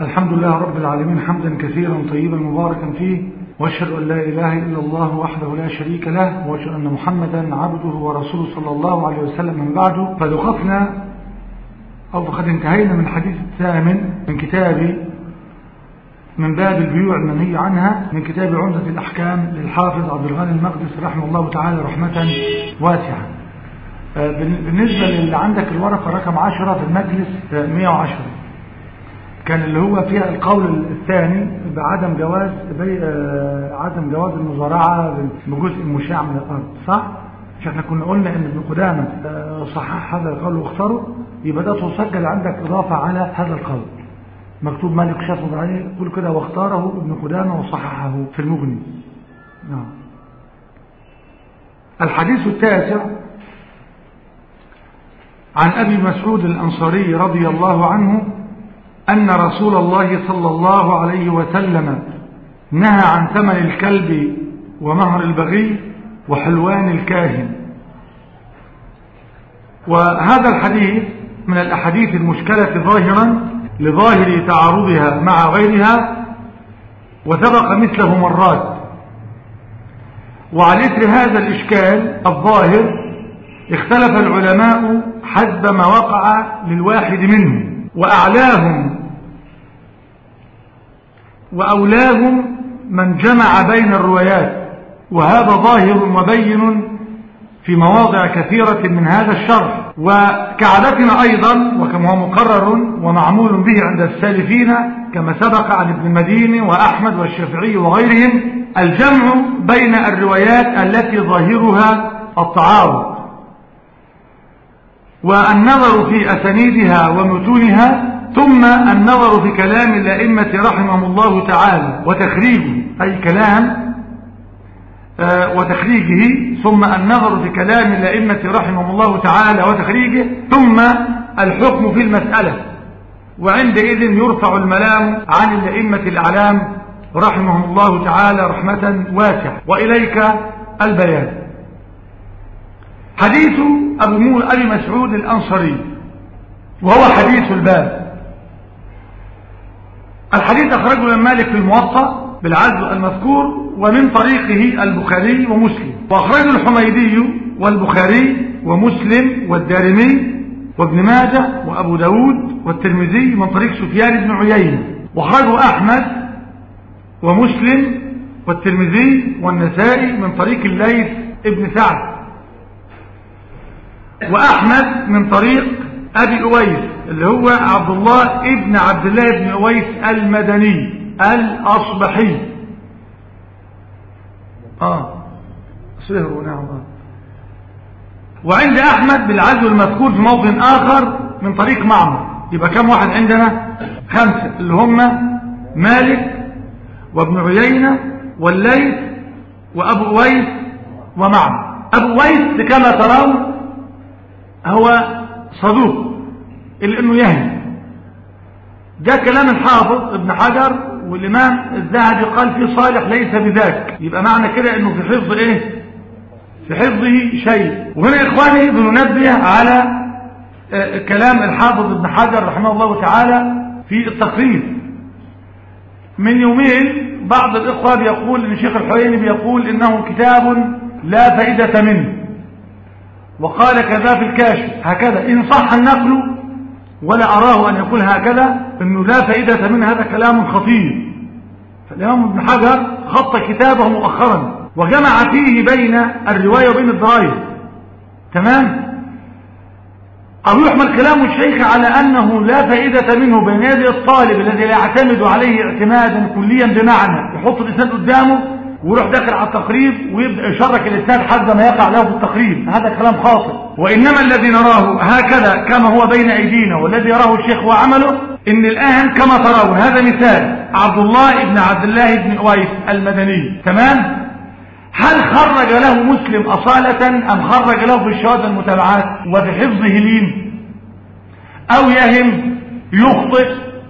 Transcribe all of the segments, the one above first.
الحمد لله رب العالمين حمدا كثيرا طيبا مباركا فيه واشهد ان لا اله الا الله وحده لا شريك له واشهد ان محمدا عبده ورسوله صلى الله عليه وسلم من بعده قد وقفنا او قد انتهينا من الحديث الثامن من كتاب من باب البيوع المنهي عنها من كتاب عمدة الأحكام للحافظ عبد الغني المقدس رحمه الله تعالى رحمة واسعة بالنسبة للي عندك الورقة رقم عشرة في المجلس 110 كان اللي هو فيها القول الثاني بعدم جواز بي عدم جواز المزارعة بجزء مشاع من الأرض صح؟ مش احنا كنا قلنا ان ابن قدامة صحح هذا القول واختاره يبقى ده تسجل عندك إضافة على هذا القول مكتوب مالك شافه عليه يقول كده واختاره ابن قدامة وصححه في المغني نعم الحديث التاسع عن أبي مسعود الأنصاري رضي الله عنه أن رسول الله صلى الله عليه وسلم نهى عن ثمن الكلب ومهر البغي وحلوان الكاهن وهذا الحديث من الأحاديث المشكلة ظاهرا لظاهر تعارضها مع غيرها وسبق مثله مرات وعلى اثر هذا الإشكال الظاهر اختلف العلماء حسب ما وقع للواحد منهم وأعلاهم وأولاهم من جمع بين الروايات وهذا ظاهر وبين في مواضع كثيرة من هذا الشرح وكعادتنا أيضا وكما هو مقرر ومعمول به عند السالفين كما سبق عن ابن المديني وأحمد والشافعي وغيرهم الجمع بين الروايات التي ظاهرها التعارض والنظر في أسانيدها ومتونها ثم النظر في كلام الأئمة رحمهم الله تعالى وتخريجه أي كلام وتخريجه ثم النظر في كلام الأئمة رحمهم الله تعالى وتخريجه ثم الحكم في المسألة وعندئذ يرفع الملام عن الأئمة الأعلام رحمهم الله تعالى رحمة واسعة وإليك البيان حديث أبو أبي مسعود الأنصري وهو حديث الباب الحديث أخرجه من مالك في الموطأ بالعزو المذكور ومن طريقه البخاري ومسلم وأخرجه الحميدي والبخاري ومسلم والدارمي وابن ماجه وأبو داود والترمذي من طريق سفيان بن عيينة وأخرجه أحمد ومسلم والترمذي والنسائي من طريق الليث ابن سعد وأحمد من طريق أبي أويس اللي هو عبد الله ابن عبد الله بن أويس المدني الأصبحي آه صهر نعم آه. وعند أحمد بالعزو المذكور في موطن آخر من طريق معمر يبقى كم واحد عندنا خمسة اللي هم مالك وابن عيينة والليث وأبو أويس ومعمر أبو أويس كما ترون هو صدوق اللي انه يهني ده كلام الحافظ ابن حجر والامام الذهبي قال فيه صالح ليس بذاك يبقى معنى كده انه في حفظ ايه في حفظه شيء وهنا اخواني بننبه على كلام الحافظ ابن حجر رحمه الله تعالى في التقريب من يومين بعض الاخوه بيقول ان الشيخ الحويني بيقول انه كتاب لا فائده منه وقال كذا في الكاشف هكذا إن صح النقل ولا أراه أن يقول هكذا أنه لا فائدة من هذا كلام خطير فالإمام ابن حجر خط كتابه مؤخرا وجمع فيه بين الرواية وبين الدراية تمام أو يحمل كلام الشيخ على أنه لا فائدة منه بين يدي الطالب الذي لا يعتمد عليه اعتمادا كليا بمعنى يحط الإنسان قدامه ويروح داخل على التقريب ويبدأ يشرك الإسناد حسب ما يقع له في التقريب هذا كلام خاطئ وإنما الذي نراه هكذا كما هو بين أيدينا والذي يراه الشيخ وعمله إن الآن كما ترون هذا مثال عبد الله بن عبد الله بن أويس المدني تمام هل خرج له مسلم أصالة أم خرج له في الشهادة المتابعات وفي حفظه لين أو يهم يخطئ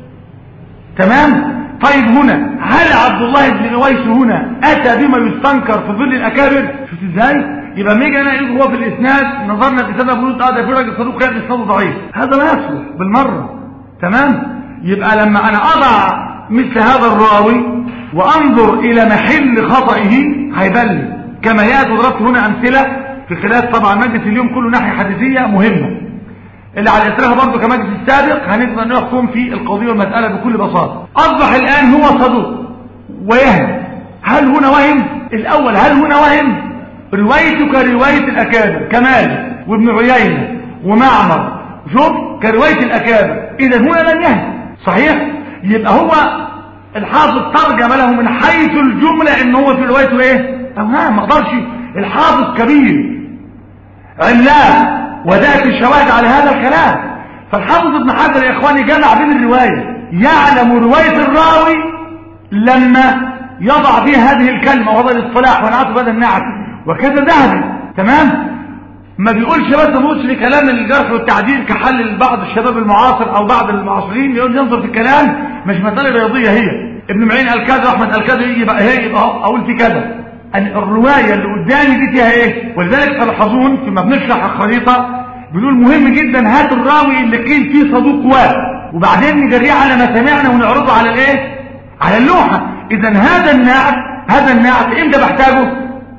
تمام طيب هنا هل عبد الله بن اويس هنا اتى بما يستنكر في ظل الاكابر شفت ازاي يبقى لما يجي انا هو في الاسناد نظرنا في سنه بنود اه ده في راجل صدوق كان اسناده ضعيف هذا لا يصلح بالمره تمام يبقى لما انا اضع مثل هذا الراوي وانظر الى محل خطئه هيبلغ كما ياتي ضربت هنا امثله في خلال طبعا مجلس اليوم كله ناحيه حديثيه مهمه اللي على اثرها برضه كمجلس السابق هنقدر نحكم في القضيه والمساله بكل بساطه اصبح الان هو صدوق ويهم هل هنا وهم الاول هل هنا وهم روايته كروايه الاكابر كمال وابن عيينه ومعمر شوف كروايه الاكابر اذا هنا لم يهم صحيح يبقى هو الحافظ ترجم له من حيث الجمله ان هو في روايته ايه اوهام ما اقدرش الحافظ كبير علاق وذات الشواهد على هذا الكلام فالحافظ ابن حجر يا اخواني جمع بين الروايه يعلم روايه الراوي لما يضع فيها هذه الكلمه وهذا الاصطلاح ونعته هذا النعت وكذا ذهبي تمام ما بيقولش بس ما بيقولش لكلام الجرح والتعديل كحل بعض الشباب المعاصر او بعض المعاصرين يقول ينظر في الكلام مش مساله رياضيه هي ابن معين قال كذا احمد قال كذا يجي بقى هي يبقى اقول في كذا الروايه اللي قدامي دي فيها ايه ولذلك تلاحظون فيما بنشرح الخريطه بنقول مهم جدا هات الراوي اللي قيل فيه صدوق واد وبعدين نجريه على ما سمعنا ونعرضه على الايه على اللوحه اذا هذا النعت هذا النعت امتى بحتاجه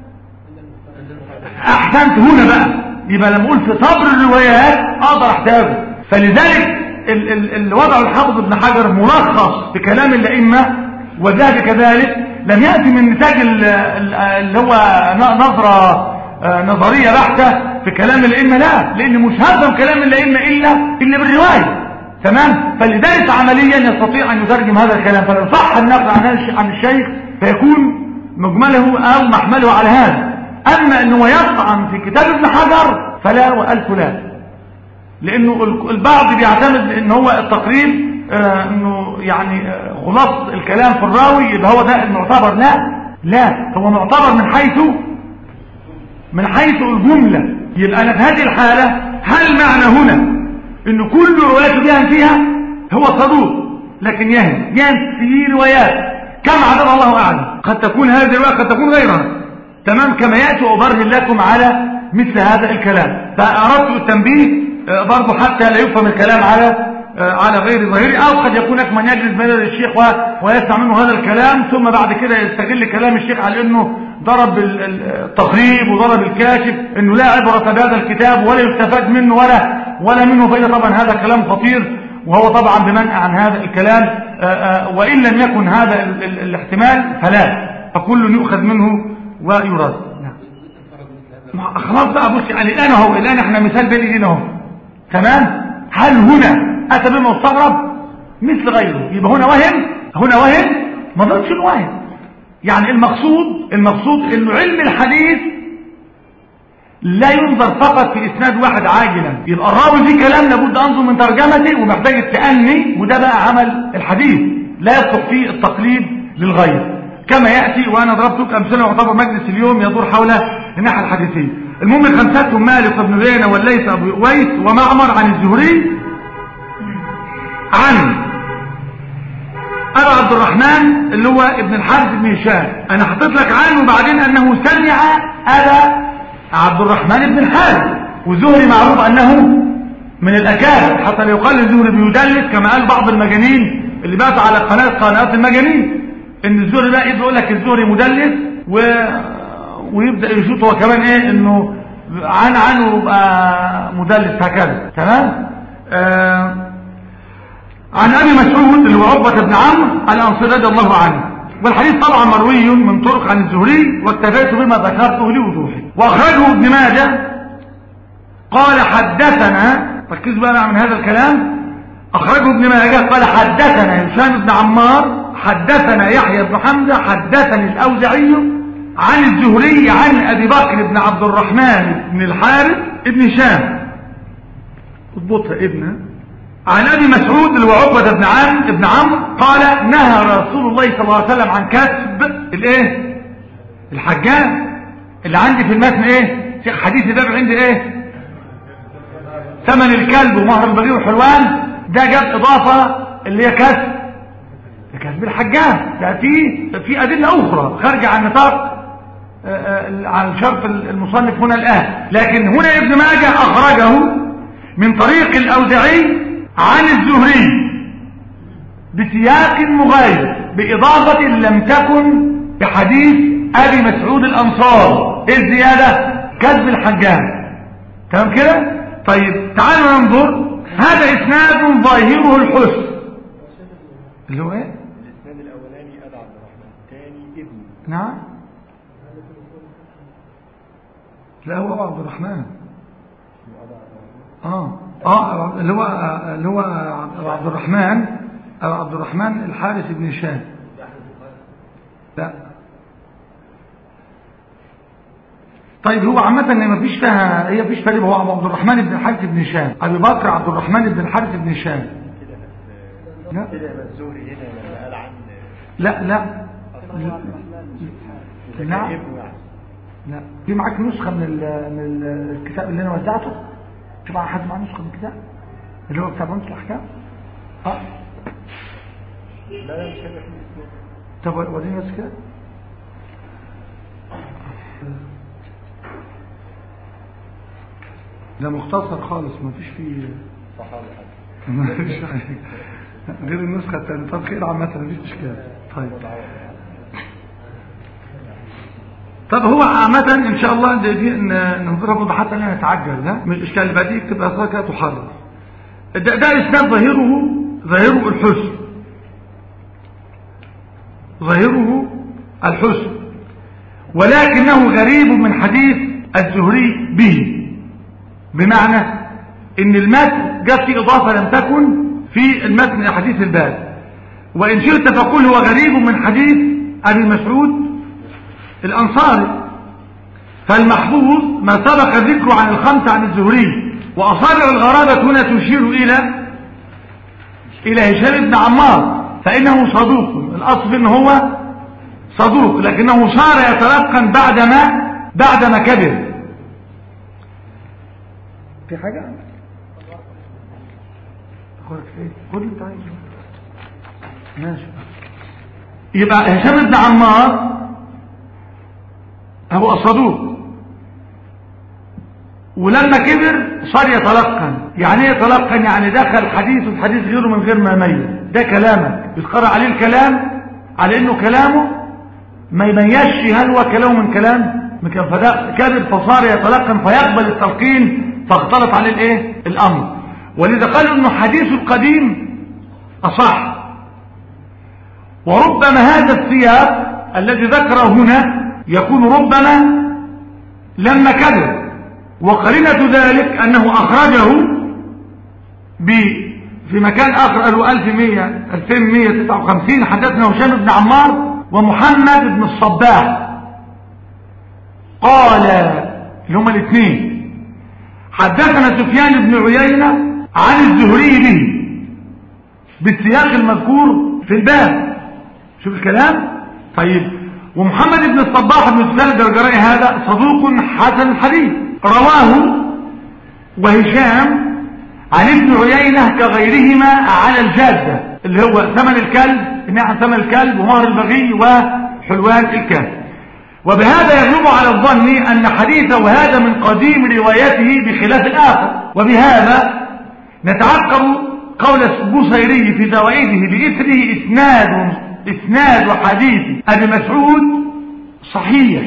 احسنت هنا بقى يبقى لما اقول في صبر الروايات اقدر احتاجه فلذلك اللي وضعه الحافظ ابن حجر ملخص في كلام الائمه وذهب كذلك لم ياتي من نتاج اللي هو نظره نظريه بحته في كلام الائمه لا لان مش هفهم كلام الائمه الا الا بالروايه تمام فلذلك عمليا يستطيع ان يترجم هذا الكلام فلو صح النقل عن عن الشيخ فيكون مجمله او محمله على هذا اما انه يطعن في كتاب ابن حجر فلا والف لا لانه البعض بيعتمد ان هو التقريب آه انه يعني آه خلاص الكلام في الراوي يبقى هو ده المعتبر لا لا هو معتبر من حيث من حيث الجملة يبقى انا في هذه الحالة هل معنى هنا ان كل روايات بيهن فيها هو صدوق لكن يهن يهن في روايات كم عدد الله اعلم قد تكون هذه الرواية قد تكون غيرها تمام كما يأتي وأبرهن لكم على مثل هذا الكلام فأردت التنبيه برضه حتى لا يفهم الكلام على على غير ظاهري او قد يكون هناك من يجلس بين الشيخ ويسمع منه هذا الكلام ثم بعد كده يستغل كلام الشيخ على انه ضرب التقريب وضرب الكاشف انه لا عبرة بهذا الكتاب ولا يستفاد منه ولا ولا منه فإذا طبعا هذا كلام خطير وهو طبعا بمنع عن هذا الكلام وإن لم يكن هذا الاحتمال فلا فكل يؤخذ منه ويراد نعم خلاص بقى بص يعني الآن اهو الآن احنا مثال بين ايدينا اهو تمام هل هنا أتى بالمستغرب مثل غيره يبقى هنا وهم هنا وهم ما ضلش الوهم يعني المقصود المقصود انه علم الحديث لا ينظر فقط في اسناد واحد عاجلا يبقى الراوي في كلام لابد انظر من ترجمته ومحتاج التأني وده بقى عمل الحديث لا يصدق فيه التقليد للغير كما يأتي وانا ضربت امثله يعتبر مجلس اليوم يدور حول الناحية الحديثية المهم خمساتهم مالك بن زينة والليث ابو اويس ومعمر عن الزهري عن أبا عبد الرحمن اللي هو ابن الحارث بن هشام أنا حطيت لك عنه وبعدين أنه سمع أبا عبد الرحمن بن الحارث وزهري معروف أنه من الأكابر حتى لو يقال الزهري بيدلس كما قال بعض المجانين اللي بات على قناة قناة المجانين إن الزهري بقى يقول لك الزهري مدلس و... ويبدأ يشوط هو كمان إيه إنه عن عنه يبقى مدلس هكذا تمام آه عن أبي مسعود اللي هو عقبة بن عمرو الأنصاري رضي الله عنه والحديث طبعا مروي من طرق عن الزهري واكتفيت بما ذكرته لوضوحه وأخرجه ابن ماجه قال حدثنا ركزوا بقى من هذا الكلام أخرجه ابن ماجه قال حدثنا هشام بن عمار حدثنا يحيى بن حمزة حدثني الأوزعي عن الزهري عن أبي بكر بن عبد الرحمن بن الحارث ابن هشام اضبطها ابنه عن ابي مسعود اللي هو عقبه بن عم ابن عمرو قال نهى رسول الله صلى الله عليه وسلم عن كسب الايه الحجاج اللي عندي في المتن ايه حديث ده عندي ايه ثمن الكلب ومهر البغي وحلوان ده جاب اضافه اللي هي كسب كسب الحجاج ده في في ادله اخرى خارجه عن نطاق عن شرط المصنف هنا الان لكن هنا ابن ماجه اخرجه من طريق الاوزعي عن الزهري بسياق مغاير بإضافة لم تكن بحديث أبي مسعود الأنصار إيه الزيادة كذب الحجام تمام كده طيب تعالوا ننظر هذا إسناد ظاهره الحسن اللي هو إيه الاسناد الاولاني ابا عبد الرحمن الثاني ابن نعم لا هو أبو عبد الرحمن اه اه اللي هو اللي هو أبو عبد الرحمن أبو عبد الرحمن الحارث بن هشام لا طيب هو عامة ان مفيش فيها هي مفيش فرق هو أبو عبد الرحمن بن الحارث بن هشام ابي بكر عبد الرحمن بن الحارث بن هشام كده بس لا. كده يبقى الزهري هنا لما قال عن لا لا إذا نعم. كان ابنه يعني لا في معاك نسخة من ال- من ال- الكتاب اللي انا وزعته شوف على حد معاه نسخة من الكتاب اللي هو كتاب عمدة الاحكام اه لا لا مش هيبقى فيه اسناد طب وريني بس كده ده مختصر خالص ما فيش فيه صحابي حتى ما فيش حاجة. غير النسخة الثانية طب خير عامة ما فيش اشكال طيب طب هو عامة ان شاء الله دي, دي ن- ننظرها برضه حتى لا نتعجل لا مش اشكال اللي بعديه تبقى أصلاً كده تحرر ده, ده اسناد ظاهره ظاهره الحسن ظاهره الحسن ولكنه غريب من حديث الزهري به بمعنى ان المتن جت في اضافه لم تكن في المتن حديث الباب وان شئت فقل هو غريب من حديث ابي مسعود الانصاري فالمحفوظ ما سبق ذكره عن الخمسه عن الزهري واصابع الغرابه هنا تشير الى الى هشام بن عمار فانه صدوق الاصل ان هو صدوق لكنه صار يتلقن بعدما بعدما كبر في حاجة أخبرك إيه خد أنت عايزه ماشي يبقى هشام بن عمار هو الصدوق ولما كبر صار يتلقن يعني ايه يتلقن يعني دخل حديث في حديث غيره من غير ما يميز ده كلامك بتقرأ عليه الكلام على انه كلامه ما يميزش هل هو كلامه من كلام من كلام فده كبر فصار يتلقن فيقبل التلقين فاختلط عليه الايه الامر ولذا قالوا انه حديث القديم اصح وربما هذا السياق الذي ذكره هنا يكون ربما لما كذب وقرينة ذلك أنه أخرجه ب في مكان آخر قالوا 1100 2159 حدثنا هشام بن عمار ومحمد بن الصباح قال اللي هما الاثنين حدثنا سفيان بن عيينة عن الزهري به بالسياق المذكور في الباب شوف الكلام طيب ومحمد بن الصباح بن سفيان الجرجرائي هذا صدوق حسن الحديث رواه وهشام عن ابن عيينة كغيرهما على الجادة اللي هو ثمن الكلب إنها ثمن الكلب ومهر البغي وحلوان الكلب وبهذا يغلب على الظن أن حديثه هذا من قديم روايته بخلاف الآخر وبهذا نتعقب قول البصيري في زوائده بإثره إسناد إسناد حديث أبي مسعود صحيح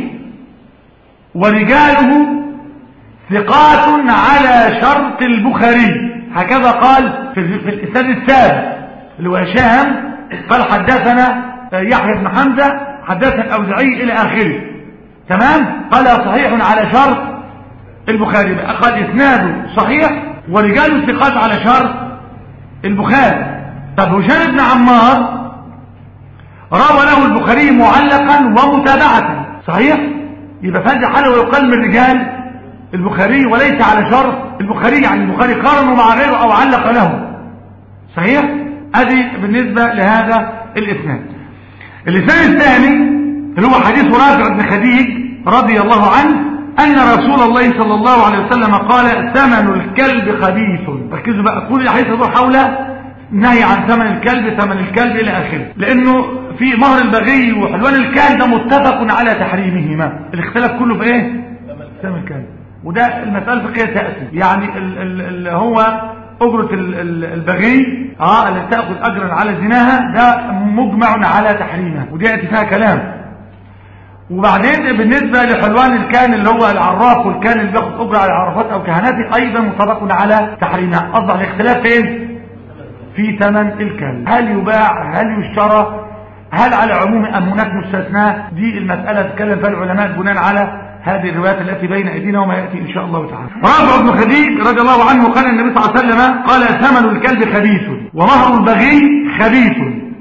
ورجاله ثقات على شرط البخاري هكذا قال في, في الإسناد السابق اللي هو هشام قال حدثنا يحيى بن حمزة حدثنا الأوزعي إلى آخره تمام قال صحيح على شرط البخاري قال إسناده صحيح ورجاله ثقات على شرط البخاري طب هشام بن عمار روى له البخاري معلقا ومتابعة صحيح يبقى في هذه الحاله ويقال من رجال البخاري وليس على شرط البخاري يعني البخاري قارنه مع غيره او علق له صحيح ادي بالنسبه لهذا الاسناد الاسناد الثاني اللي هو حديث رافع بن خديج رضي الله عنه ان رسول الله صلى الله عليه وسلم قال ثمن الكلب خبيث ركزوا بقى كل الحديث يدور حول نهي عن ثمن الكلب ثمن الكلب الى اخره لانه في مهر البغي وحلوان الكلب ده متفق على تحريمهما الاختلاف كله في ايه ثمن الكلب وده المسألة الفقهية تأتي يعني ال ال ال هو أجرة ال- ال- البغي اه التي تأخذ أجرا على زناها ده مجمع على تحريمها ودي يأتي فيها كلام وبعدين بالنسبة لحلوان الكان اللي هو العراف والكان اللي بياخد أجرة على عرفات أو كهنات أيضا متفق على تحريمها أصبح الاختلاف فين؟ في ثمن الكلب هل يباع هل يشترى هل على عموم أم هناك مستثناء دي المسألة تتكلم فيها العلماء بناء على هذه الروايات التي بين أيدينا وما يأتي إن شاء الله تعالى رافع بن خديج رضي الله عنه قال النبي صلى الله عليه وسلم قال ثمن الكلب خبيث ومهر البغي خبيث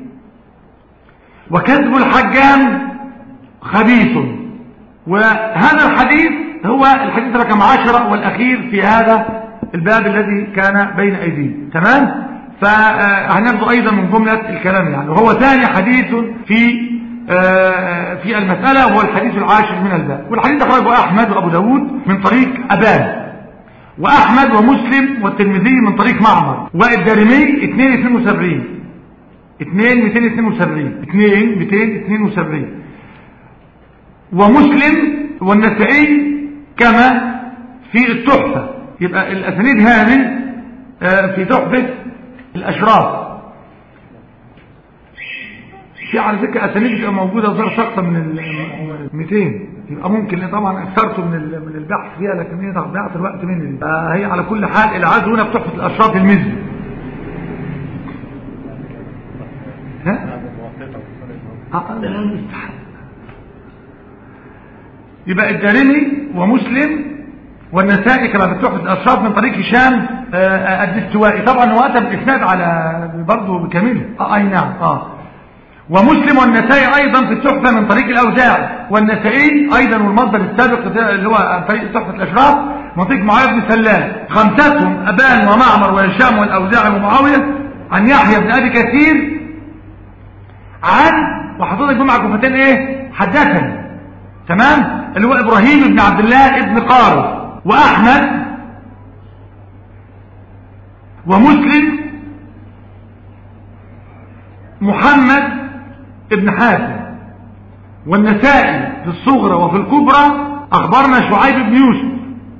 وكذب الحجام خبيث وهذا الحديث هو الحديث رقم عشرة والأخير في هذا الباب الذي كان بين أيدينا تمام فهنبدو أيضا من جملة الكلام يعني وهو ثاني حديث في آه، في المسألة وهو الحديث العاشر من الباب والحديث أخرجه أحمد وأبو داود من طريق أبان وأحمد ومسلم والترمذي من طريق معمر والدارمي 272 2 272 2 272 ومسلم والنسائي كما في التحفة يبقى الأسانيد هذه آه، في تحفة الأشراف في على فكرة أسانيد بتبقى موجودة ظرف أكثر من ال 200 يبقى ممكن لأن طبعا أكثرته من ال- من البحث فيها لكن هي ضيعت الوقت مني دي. فهي على كل حال العزو هنا في تحفة الأشراف المزي ها؟ هذا موافقة وصلت آه، لا مستحب يبقى الدارمي ومسلم والنسائي كما في تحفة الأشراف من طريق هشام آه، آه، الدستوائي طبعا هو أتى بالإسناد على برضه بكامله آه أي نعم آه ومسلم والنسائي أيضا في التحفة من طريق الأوزاعي والنسائي أيضا والمصدر السابق ده اللي هو عن طريق تحفة الأشراف من طريق معاوية بن سلام خمستهم أبان ومعمر وهشام والأوزاعي ومعاوية عن يحيى بن أبي كثير عن وحضرتك جمعة كفتين ايه حدثني تمام اللي هو ابراهيم بن عبد الله ابن قارب واحمد ومسلم محمد ابن حاتم والنسائي في الصغرى وفي الكبرى اخبرنا شعيب بن يوسف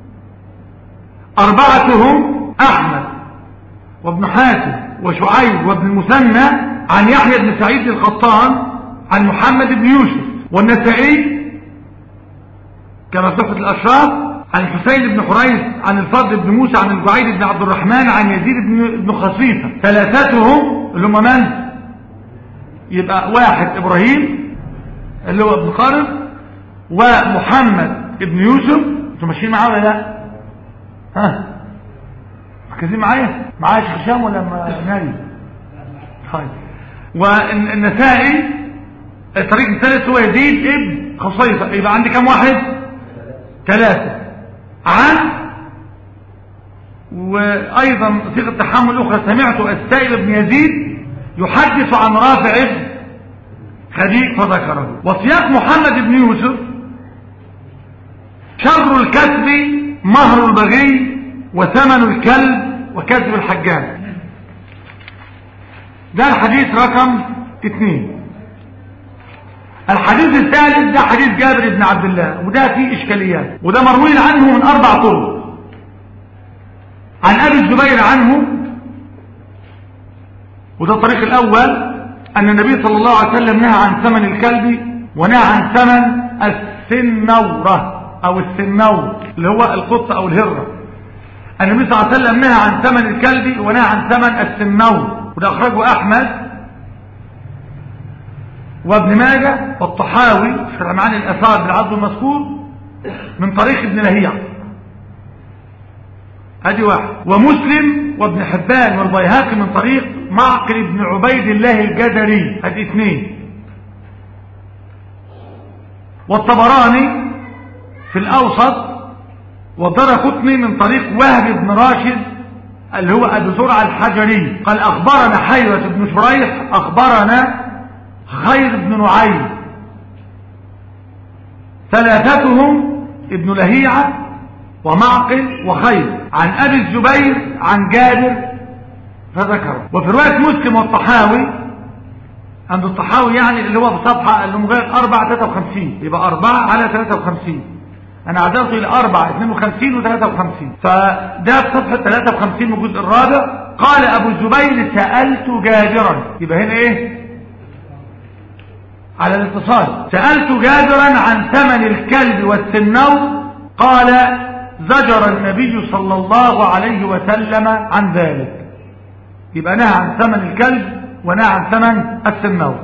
اربعتهم احمد وابن حاتم وشعيب وابن المثنى عن يحيى بن سعيد القطان عن محمد بن يوسف والنسائي كما في تحفة الأشراف عن الحسين بن حريث عن الفضل بن موسى عن الجعيد بن عبد الرحمن عن يزيد بن بن خصيفة ثلاثتهم اللي هم من؟ يبقى واحد إبراهيم اللي هو ابن قارب ومحمد بن يوسف انتوا ماشيين معاه ولا لا؟ ها؟ مركزين معايا؟ معايا شيخ هشام ولا ما- نايم؟ طيب والنسائي الطريق الثالث هو يزيد ابن خصيصة يبقى عندي كم واحد ثلاثة عن وأيضا صيغة تحمل أخرى سمعت السائب بن يزيد يحدث عن رافع ابن خديج فذكره وسياق محمد بن يوسف شر الكسب مهر البغي وثمن الكلب وكسب الحجام ده الحديث رقم اثنين الحديث الثالث ده حديث جابر بن عبد الله وده فيه اشكاليات وده مروي عنه من اربع طرق عن ابي الزبير عنه وده الطريق الاول ان النبي صلى الله عليه وسلم نهى عن ثمن الكلب ونهى عن ثمن السنورة او السنور اللي هو القطة او الهرة النبي صلى الله عليه وسلم نهى عن ثمن الكلب ونهى عن ثمن السنور وده اخرجه احمد وابن ماجه والطحاوي في معاني الاثار بالعبد المذكور من طريق ابن لهيع ادي واحد ومسلم وابن حبان والبيهقي من طريق معقل بن عبيد الله الجدري ادي اثنين والطبراني في الاوسط ودار قطني من طريق وهب بن راشد اللي هو ابو زرع الحجري قال اخبرنا حيوة بن شريح اخبرنا خير بن نعيم ثلاثتهم ابن لهيعة ومعقل وخير عن ابي الزبير عن جابر فذكره وفي رواية مسلم والطحاوي عند الطحاوي يعني اللي هو بصفحة اللي مغير 4 53 يبقى 4 على 53 انا عدلته الى اربعة 52 و 53 فده في صفحة 53 من الجزء الرابع قال ابو الزبير سألت جابرا يبقى هنا ايه على الاتصال سألت جابرا عن ثمن الكلب والسنور قال زجر النبي صلى الله عليه وسلم عن ذلك يبقى نهى عن ثمن الكلب ونهى عن ثمن السنور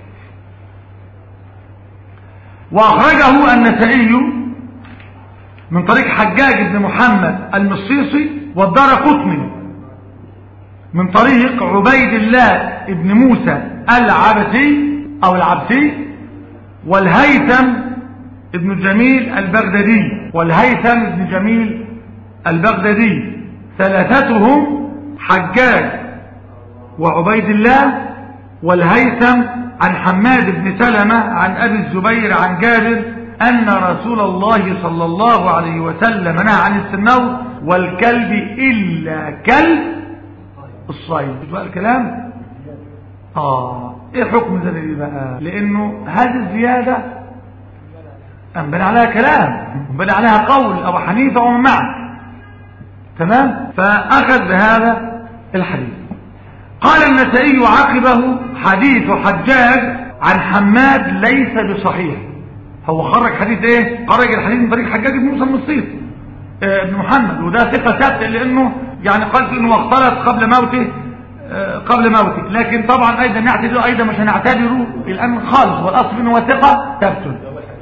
وأخرجه النسائي من طريق حجاج بن محمد المصيصي والدار قطني من طريق عبيد الله بن موسى العبسي أو العبسي والهيثم ابن جميل البغدادي والهيثم ابن جميل البغدادي ثلاثتهم حجاج وعبيد الله والهيثم عن حماد بن سلمة عن أبي الزبير عن جابر أن رسول الله صلى الله عليه وسلم نهى عن السنور والكلب إلا كلب الصيد شوف بقى الكلام آه إيه حكم ذلك بقى لأنه هذه الزيادة أنبنى عليها كلام أنبنى عليها قول أبو حنيفة ومن معه تمام فأخذ بهذا الحديث قال النسائي عقبه حديث حجاج عن حماد ليس بصحيح هو خرج حديث ايه خرج الحديث من طريق حجاج بن موسى المصيط آه ابن محمد وده ثقه ثابت لانه يعني قال انه اختلط قبل موته آه قبل موته لكن طبعا ايضا نعتبره ايضا مش هنعتبره الان خالص والاصل انه هو ثقه ثابت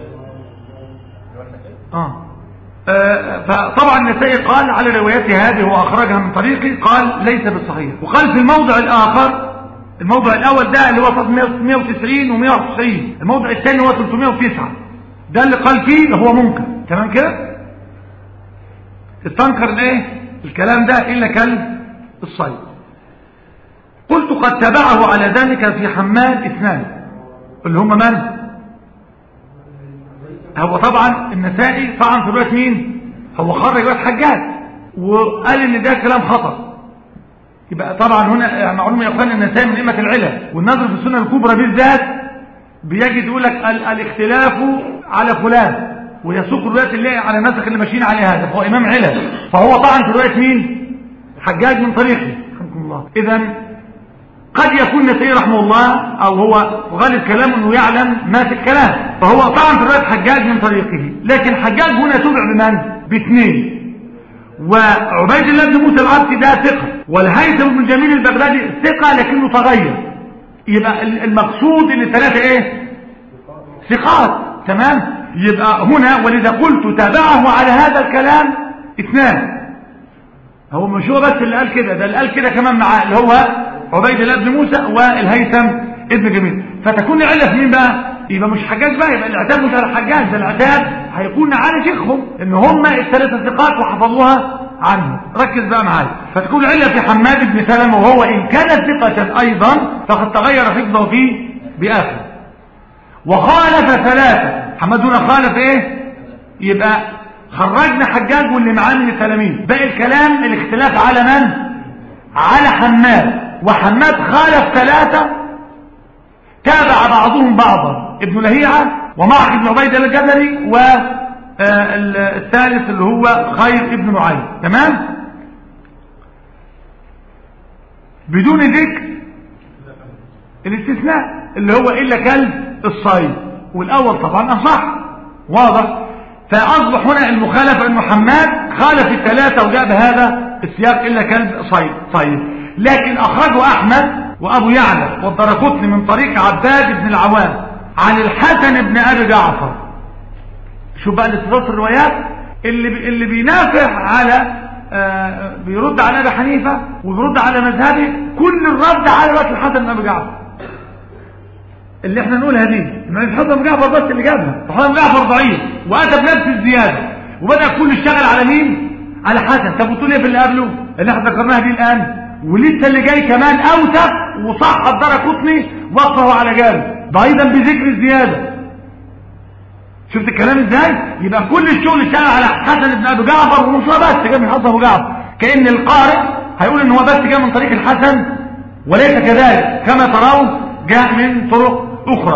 اه فطبعا النسائي قال على روايته هذه واخرجها من طريقي قال ليس بالصحيح وقال في الموضع الاخر الموضع الاول ده اللي هو 190 و191 الموضع الثاني هو 309 ده اللي قال فيه هو منكر تمام كده استنكر الايه الكلام ده الا كلب الصيد قلت قد تبعه على ذلك في حماد اثنان اللي هم من هو طبعا النسائي طعن في روايه مين هو خرج روايه حجاج وقال ان ده كلام خطا يبقى طبعا هنا معلومه يا اخوان النسائي من ائمه العلل والنظر في السنه الكبرى بالذات بيجد يقول لك ال الاختلاف على فلان ويسوق الروايات اللي على النسخ اللي ماشيين عليه هذا فهو امام علل فهو طعن في روايه مين حجاج من طريقه رحمكم الله اذا قد يكون النسائي رحمه الله او هو غالب كلامه انه يعلم ما في الكلام فهو طبعا في روايه حجاج من طريقه لكن حجاج هنا تبع بمن باثنين وعبيد الله بن موسى العبسي ده ثقه والهيثم بن جميل البغدادي ثقه لكنه تغير يبقى المقصود ان الثلاثه ايه ثقات تمام يبقى هنا ولذا قلت تابعه على هذا الكلام اثنان هو مش هو بس اللي قال كده ده اللي قال كده كمان معاه اللي هو عبيد الله بن موسى والهيثم ابن جميل فتكون العله في مين بقى يبقى مش حجاج بقى يبقى الاعتاب مش على الحجاج ده الاعتاب هيكون على شيخهم ان هم الثلاثه ثقات وحفظوها عنه ركز بقى معايا فتكون العله في حماد بن سلمه وهو ان كان ثقه ايضا فقد تغير حفظه فيه باخر وخالف ثلاثه حماد هنا خالف ايه يبقى خرجنا حجاج واللي معاه من التلاميذ باقي الكلام الاختلاف على من على حماد وحماد خالف ثلاثة تابع بعضهم بعضا ابن لهيعة ومعك ابن عبيد الجبري والثالث اللي هو خير ابن نعيم تمام بدون ذكر الاستثناء اللي هو إلا كلب الصيد والأول طبعا أصح واضح فأصبح هنا المخالفة أن محمد خالف الثلاثة وجاء بهذا السياق إلا كلب صيد صيد لكن أخرجه أحمد وأبو يعلى والدرقطني من طريق عباد بن العوام عن الحسن بن أبي جعفر شوف بقى الاستضافة الروايات اللي بي اللي بينافع على آه بيرد على أبي حنيفة وبيرد على مذهبه كل الرد على رواية الحسن بن أبي جعفر اللي احنا نقولها دي ما الحسن بن جعفر بس اللي جابها الحسن بن جعفر ضعيف وأتى بنفس الزيادة وبدأ كل يشتغل على مين؟ على حسن طب وتقول ايه في اللي قبله اللي احنا ذكرناها دي الآن ولسه اللي جاي كمان اوثق وصح الدرى قطني وقفه على جانب ده ايضا بذكر الزياده شفت الكلام ازاي يبقى كل الشغل اشتغل على حسن بن ابي جعفر ومش بس جاي من حسن ابو جعفر كان القارئ هيقول ان هو بس جاي من طريق الحسن وليس كذلك كما ترون جاء من طرق اخرى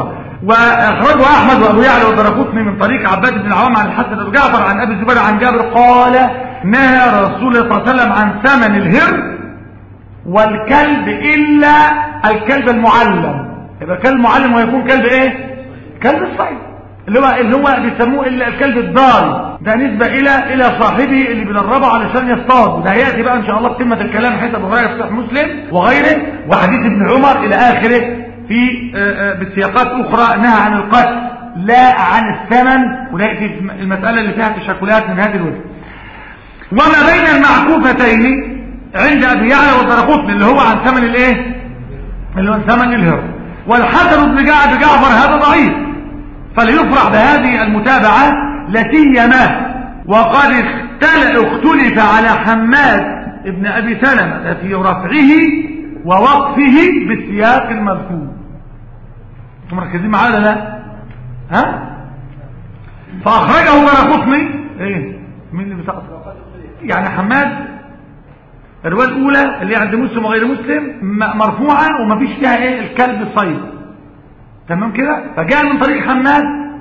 واخرجه احمد وابو يعلى والدرقطني من طريق عباد بن العوام عن الحسن بن جعفر عن ابي الزبير عن جابر قال نهى رسول الله صلى الله عليه وسلم عن ثمن الهر والكلب الا الكلب المعلم يبقى كلب معلم ويكون كلب ايه كلب الصيد اللي هو اللي هو بيسموه الا الكلب الضال ده نسبة الى الى صاحبه اللي بيدربه علشان يصطاد وده هياتي بقى ان شاء الله في قمه الكلام حيث ابو هريره في صحيح مسلم وغيره وحديث ابن عمر الى اخره في آه، آه، بسياقات اخرى نهى عن القتل لا عن الثمن ونأتي في المسألة اللي فيها تشكلات من هذه الوجه وما بين المعكوفتين عند ابي يعلى والدرقطني اللي هو عن ثمن الايه اللي هو ثمن الهر والحسن بن جعفر هذا ضعيف فليفرح بهذه المتابعة لسيما وقد اختلف على حماد ابن ابي سلمة في رفعه ووقفه بالسياق المذكور انتم مركزين معايا لا ها فاخرجه درقطني ايه مين اللي بتاع يعني حماد الروايه الاولى اللي عند مسلم وغير مسلم مرفوعه وما فيش فيها ايه الكلب الصيد تمام كده فجاء من طريق حماد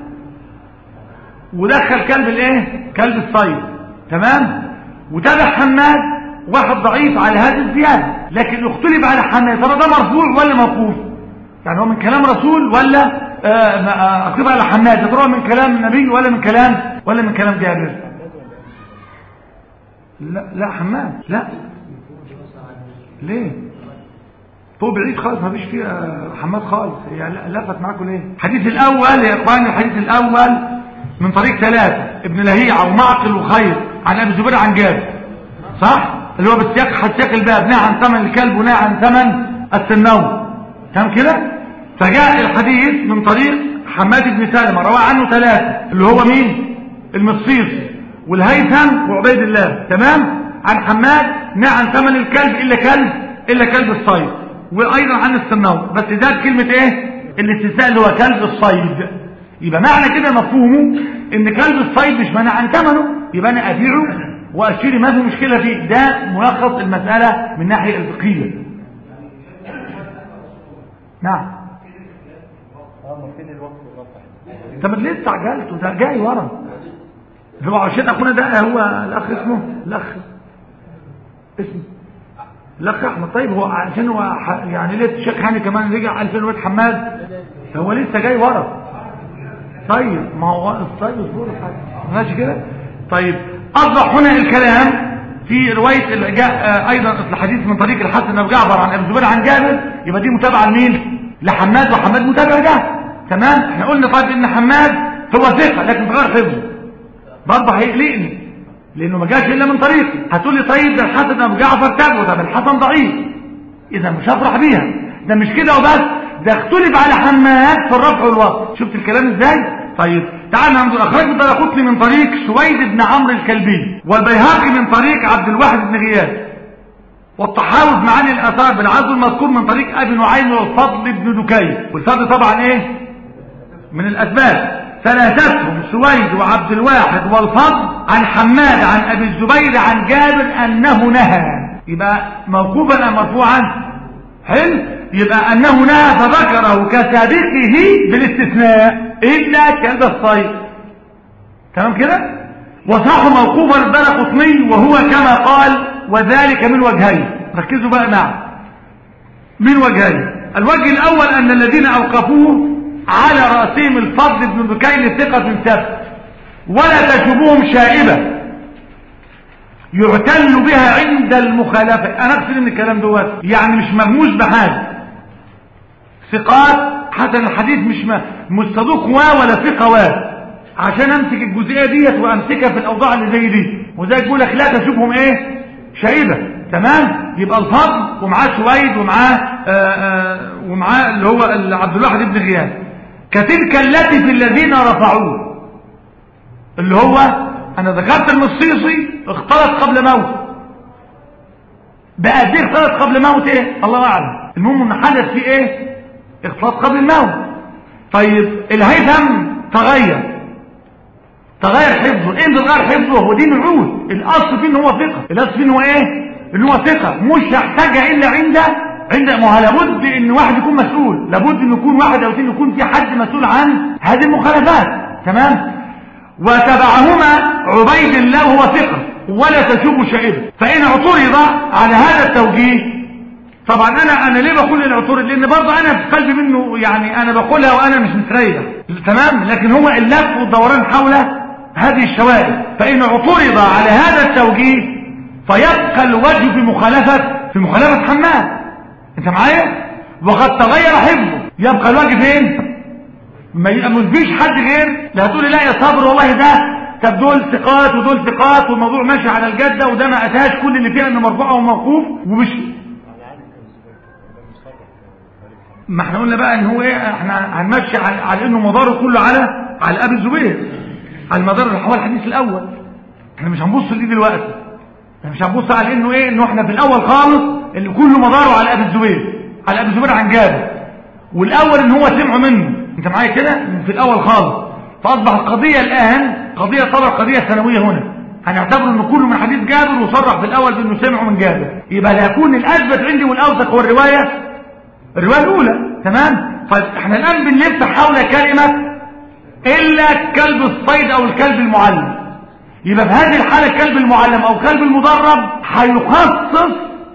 ودخل كلب الايه كلب الصيد تمام وتابع حماد واحد ضعيف على هذه الزياده لكن اختلف على حماد ترى ده مرفوع ولا موقوف يعني هو من كلام رسول ولا اختلف على حماد ترى من كلام النبي ولا من كلام ولا من كلام جابر لا لا حماد لا ليه فوق بعيد خالص ما فيش فيه حماد خالص هي لفت معاكم ليه الحديث الاول يا اخواني الحديث الاول من طريق ثلاثة ابن لهيعة ومعقل وخير عن ابي زبير عن جابر صح اللي هو بالسياق حسياق الباب نهى عن ثمن الكلب ونهى عن ثمن السنوم تمام كده فجاء الحديث من طريق حماد بن سلمة روى عنه ثلاثة اللي هو مين المصيصي والهيثم وعبيد الله تمام عن حماد نهى عن ثمن الكلب الا كلب الا كلب الصيد وايضا عن السنوم بس ده كلمة ايه الاستثناء اللي هو كلب الصيد يبقى معنى كده مفهومه ان كلب الصيد مش منع عن ثمنه يبقى انا ابيعه واشتري ما في مشكله فيه ده ملخص المساله من الناحيه الفقهيه نعم اه فين الوقت والرفع طب ليه استعجلته ده جاي ورا هو عشان اخونا ده هو الاخ اسمه الاخ اسمه الاخ احمد طيب هو عشان هو ح- يعني ليه الشيخ هاني كمان رجع 2000 واد حماد هو لسه جاي ورا طيب ما هو طيب اصبروا حاجه ماشي كده طيب اصبح هنا الكلام في روايه اللي جاء آه، ايضا الحديث من طريق الحسن بن جعفر عن ابي الزبير عن جابر يبقى دي متابعه لمين لحماد وحماد متابع ده تمام احنا قلنا طيب ان حماد هو ثقه لكن غير حفظه برضه هيقلقني لانه ما جاش الا من طريقي هتقول لي طيب ده الحسن بن ابي جعفر تابعه طب الحسن ضعيف اذا مش هفرح بيها ده مش كده وبس ده اختلف على حماد في الرفع والوقف شفت الكلام ازاي طيب تعال ننظر اخرج الدرقطني من طريق سويد بن عمرو الكلبي والبيهقي من طريق عبد الواحد بن غياث والطحاوي في معاني الاثار بالعزو المذكور من طريق ابي نعيم والفضل بن دكي والفضل طبعا ايه من الاسباب ثلاثتهم سويد وعبد الواحد والفضل عن حماد عن ابي الزبير عن جابر انه نهى يبقى موقوفا ام مرفوعا حلو يبقى انه نهى فذكره كسابقه بالاستثناء الا كلب الصيد تمام كده وصح موقوفا الدار قطني وهو كما قال وذلك من وجهين ركزوا بقى معي من وجهين الوجه الاول ان الذين اوقفوه على راسهم الفضل بن بكين ثقة ثبت ولا تشبههم شائبة يعتل بها عند المخالفة انا اقصد ان الكلام دوت يعني مش مهموش بحاجة ثقات حسن الحديث مش م- مش صدوق وا ولا ثقة وا عشان امسك الجزئية ديت وامسكها في الاوضاع اللي زي دي وزي يقول لك لا تشوفهم ايه شائبة تمام يبقى الفضل ومعاه سويد ومعاه آه، آه، ومعاه اللي هو عبد الواحد بن غياث كتلك التي في الذين رفعوه اللي هو انا ذكرت المصيصي اختلط قبل موت بقى دي اختلط قبل موت ايه الله اعلم المهم ان حدث فيه ايه اختلاط قبل الموت طيب الهيثم تغير تغير حفظه ايه اللي تغير حفظه هو دين العود الاصل فيه ان هو ثقه الاصل فيه ان هو ايه ان هو ثقه مش هحتاجها الا عند عند ما هو لابد ان واحد يكون مسؤول لابد ان يكون واحد او اثنين يكون في حد مسؤول عن هذه المخالفات تمام وتبعهما عبيد الله وهو ثقه ولا تشوب شائبه فان اعترض على هذا التوجيه طبعا انا انا ليه بقول الاعتراض لان برضه انا في قلبي منه يعني انا بقولها وانا مش متريح تمام لكن هو اللف والدوران حول هذه الشوائب فان اعترض على هذا التوجيه فيبقى الوجه في مخالفه في مخالفه حماد انت معايا وقد تغير حفظه يبقى الوجه فين ما يبقى مفيش حد غير لا هتقولي لا يا صبر والله ده طب دول ثقات ودول ثقات والموضوع ماشي على الجده وده ما اتاش كل اللي فيها انه مرفوع وموقوف ومش ما احنا قلنا بقى ان هو ايه احنا هنمشي على, على انه مداره كله على على ابي الزبير على المدار اللي حوالي الحديث الاول احنا مش هنبص ليه دلوقتي احنا مش هنبص على انه ايه انه احنا في الاول خالص اللي كله مداره على ابي الزبير على ابي الزبير عن جابر والاول ان هو سمعه منه انت معايا كده في الاول خالص فاصبح القضيه الان قضيه طبعا قضيه ثانويه هنا هنعتبر ان كله من حديث جابر وصرح في الاول بانه سمعه من جابر يبقى لا يكون الاثبت عندي والاوثق هو الروايه الروايه الاولى تمام فاحنا الان بنلف حول كلمه الا كلب الصيد او الكلب المعلم يبقى في هذه الحاله الكلب المعلم او كلب المدرب هيخصص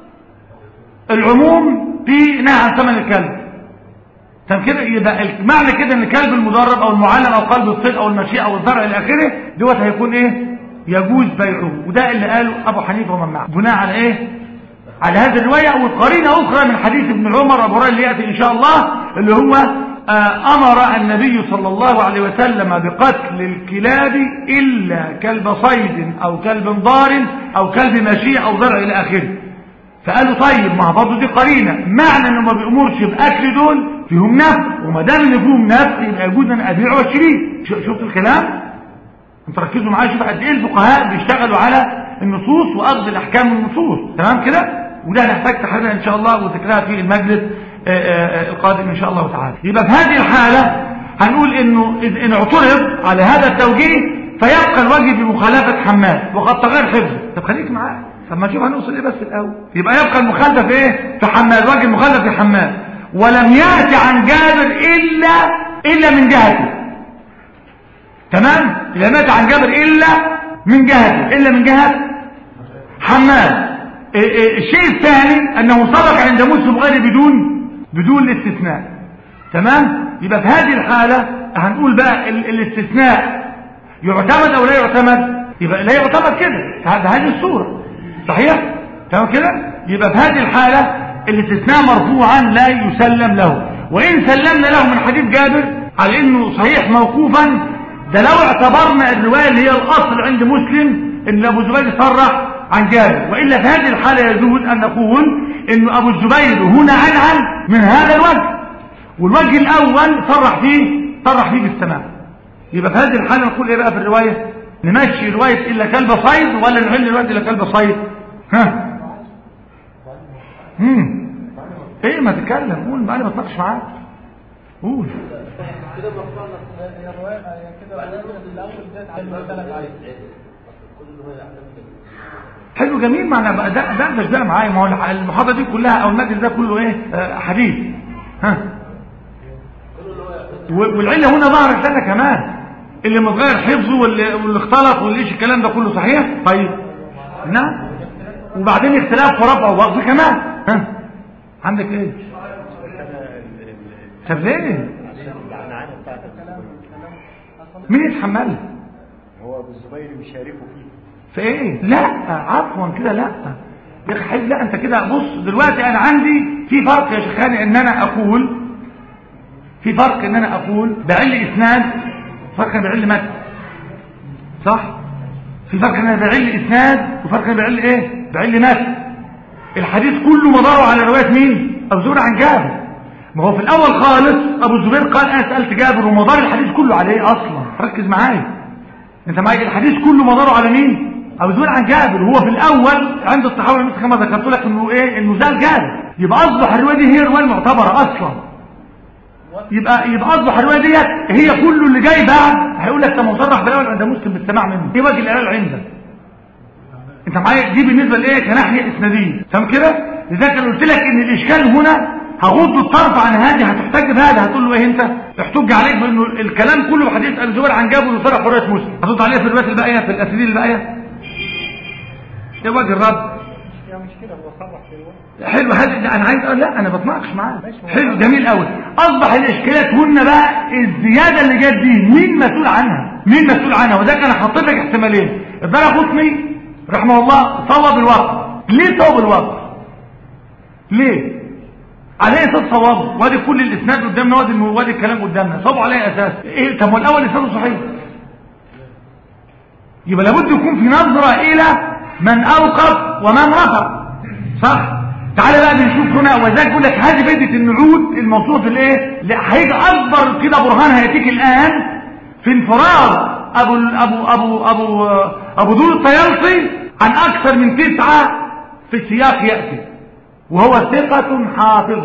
العموم في نهي عن ثمن الكلب طب كده يبقى معنى كده ان الكلب المدرب او المعلم او قلب الصيد او المشي او الزرع الى اخره دوت هيكون ايه يجوز بيعه وده اللي قاله ابو حنيفه ومن معه بناء على ايه على هذه الروايه او قرينه اخرى من حديث ابن عمر ابو هريره اللي ياتي ان شاء الله اللي هو آه امر النبي صلى الله عليه وسلم بقتل الكلاب الا كلب صيد او كلب ضار او كلب مشي او زرع الى اخره فقالوا طيب ما برضه دي قرينه معنى انه ما بيامرش باكل دول فيهم نفع وما دام ان فيهم نفع يبقى يجوز ان ابيعه واشتريه شفت الكلام انت ركزوا معايا شوف قد ايه الفقهاء بيشتغلوا على النصوص واخذ الاحكام من النصوص تمام كده وده هنحتاج تحريرها ان شاء الله وذكرها في المجلس القادم ان شاء الله تعالى يبقى في هذه الحاله هنقول انه ان اعترض على هذا التوجيه فيبقى الوجه بمخالفه حماد وقد تغير حفظه طب خليك معايا طب ما نشوف هنوصل ايه بس الاول يبقى يبقى المخالفه في ايه في حماد وجه المخالفه في حماد ولم ياتي عن جابر الا الا من جهته تمام لم ياتي عن جابر الا من جهته الا من جهه حماد الشيء الثاني انه سبق عند مسلم غير بدون بدون الاستثناء تمام يبقى في هذه الحاله هنقول بقى الاستثناء يعتمد او لا يعتمد يبقى لا يعتمد كده هذه الصوره صحيح تمام كده يبقى في هذه الحاله الاستثناء مرفوعا لا يسلم له وان سلمنا له من حديث جابر على انه صحيح موقوفا ده لو اعتبرنا الروايه اللي هي الاصل عند مسلم ان ابو زبير صرح عن جابر وإلا في هذه الحالة يجوز أن نقول أن أبو الزبير هنا عنعن من هذا الوجه والوجه الأول صرح فيه صرح فيه بالسماع يبقى في هذه الحالة نقول إيه بقى في الرواية نمشي رواية إلا كلب صيد ولا نعل رواية إلا كلب صيد ها هم. ايه ما تتكلم قول بقى انا ما اتناقش معاك قول كده مرفوعنا الروايه كده بعدين الاول بدات على ثلاث عايز كل روايه يعتمد حلو جميل معنى بقى ده ده مش ده معايا ما هو المحاضره دي كلها او المجلس ده كله ايه آه حديث ها والعله هنا ظهرت لنا كمان اللي متغير حفظه واللي, واللي اختلط واللي ايش الكلام ده كله صحيح طيب نعم وبعدين اختلاف في رفع ووقف كمان ها عندك ايه طب ليه مين يتحملها هو ابو الزبير بيشاركه فيه في ايه لا عفوا كده لا يا اخي حبيبي لا انت كده بص دلوقتي انا عندي في فرق يا شيخاني ان انا اقول في فرق ان انا اقول بعل اسناد فرق بعل متن صح في فرق ان انا بعل اسناد وفرق ان بعل ايه بعل متن الحديث كله مداره على روايه مين ابو زبير عن جابر ما هو في الاول خالص ابو الزبير قال انا سالت جابر ومدار الحديث كله عليه اصلا ركز معايا انت معايا الحديث كله مداره على مين ابو زبير عن جابر هو في الاول عند الصحابه مثل كما ذكرت لك انه ايه انه زال جابر يبقى اصبح الروايه دي هي الروايه المعتبره اصلا يبقى يبقى اصبح الروايه ديت هي كله اللي جاي بعد هيقول لك ده مصرح بالاول عند مسلم بالسماع منه ايه وجه العلل عندك انت معايا دي بالنسبه لايه كناحيه اسناديه تمام كده لذلك انا قلت لك ان الاشكال هنا هغض الطرف عن هذه هتحتج بهذا هتقول له ايه انت احتج عليك بانه الكلام كله حديث ابي زبير عن جابر وصرح حريه مسلم هترد عليه في الروايات الباقيه في الاسانيد الباقيه يا وجه الرب يا مش كده هو صرح في الوقت حلو هذا انا عايز اقول لا انا بتناقش معاه حلو جميل قوي اصبح الاشكالات هن بقى الزياده اللي جت دي مين مسؤول عنها مين مسؤول عنها وذاك انا حطيت لك احتمالين الدار قطني رحمه الله صوب الوقت ليه صوب الوقت ليه عليه اساس صواب وادي كل الاسناد قدامنا وادي وادي الكلام قدامنا صوبوا عليه اساس ايه طب والاول اسناده صحيح يبقى لابد يكون في نظره الى من اوقف ومن رفع صح تعالى بقى بنشوف هنا وذاك يقول لك هذه فائده النعود الموصوف الايه لا هيجي اكبر كده برهان هياتيك الان في انفراد ابو ابو ابو ابو ابو دول الطيالسي عن اكثر من تسعه في سياق ياتي وهو ثقة حافظ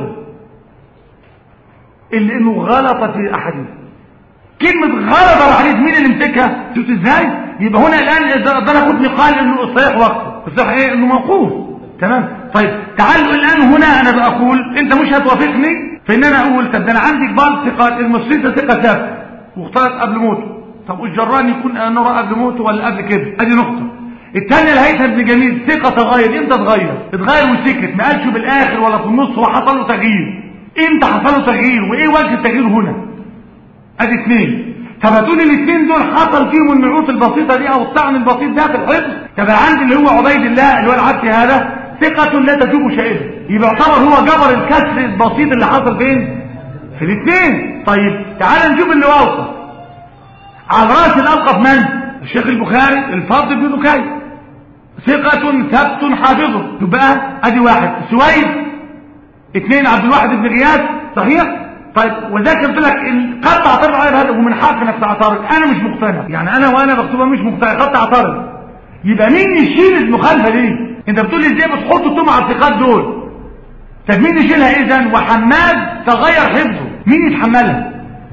اللي انه غلط في احاديث كلمة غلط على الحديث مين اللي مسكها شفت ازاي يبقى هنا الان اذا انا كنت قال انه الصحيح وقته الصحيح ايه انه موقوف تمام طيب تعالوا الان هنا انا بقول انت مش هتوافقني في ان انا اقول طب ده انا عندي كبار ثقات المصري ده ثقة ثابت واختلط قبل موته طب والجران يكون نرى قبل موته ولا قبل كده ادي نقطة الثانية الهيثم بن جميل ثقة تغير امتى اتغير اتغير وسكت ما قالش بالاخر ولا في النص هو حصل له تغيير امتى حصل له تغيير وايه وجه التغيير هنا ادي اثنين طب هتقول الاثنين دول حصل فيهم النعوت البسيطة دي او الطعن البسيط ده في الحفظ طب عندي اللي هو عبيد الله اللي هو العبد هذا ثقة لا تجوب شائبة يبقى يعتبر هو جبر الكسر البسيط اللي حصل فين في الاثنين طيب تعال نشوف اللي اوقف على راس الاوقف من الشيخ البخاري الفاضل بن دكاي ثقة ثبت حافظ يبقى ادي واحد سويد اثنين عبد الواحد بن غياث صحيح طيب وذاك قلت لك قد تعترض على هذا ومن حق انك تعترض انا مش مقتنع يعني انا وانا بكتبها مش مقتنع قد تعترض يبقى مين يشيل المخالفه دي انت بتقول لي ازاي بتحط التهم على الثقات دول طب مين يشيلها اذا وحماد تغير حفظه مين يتحملها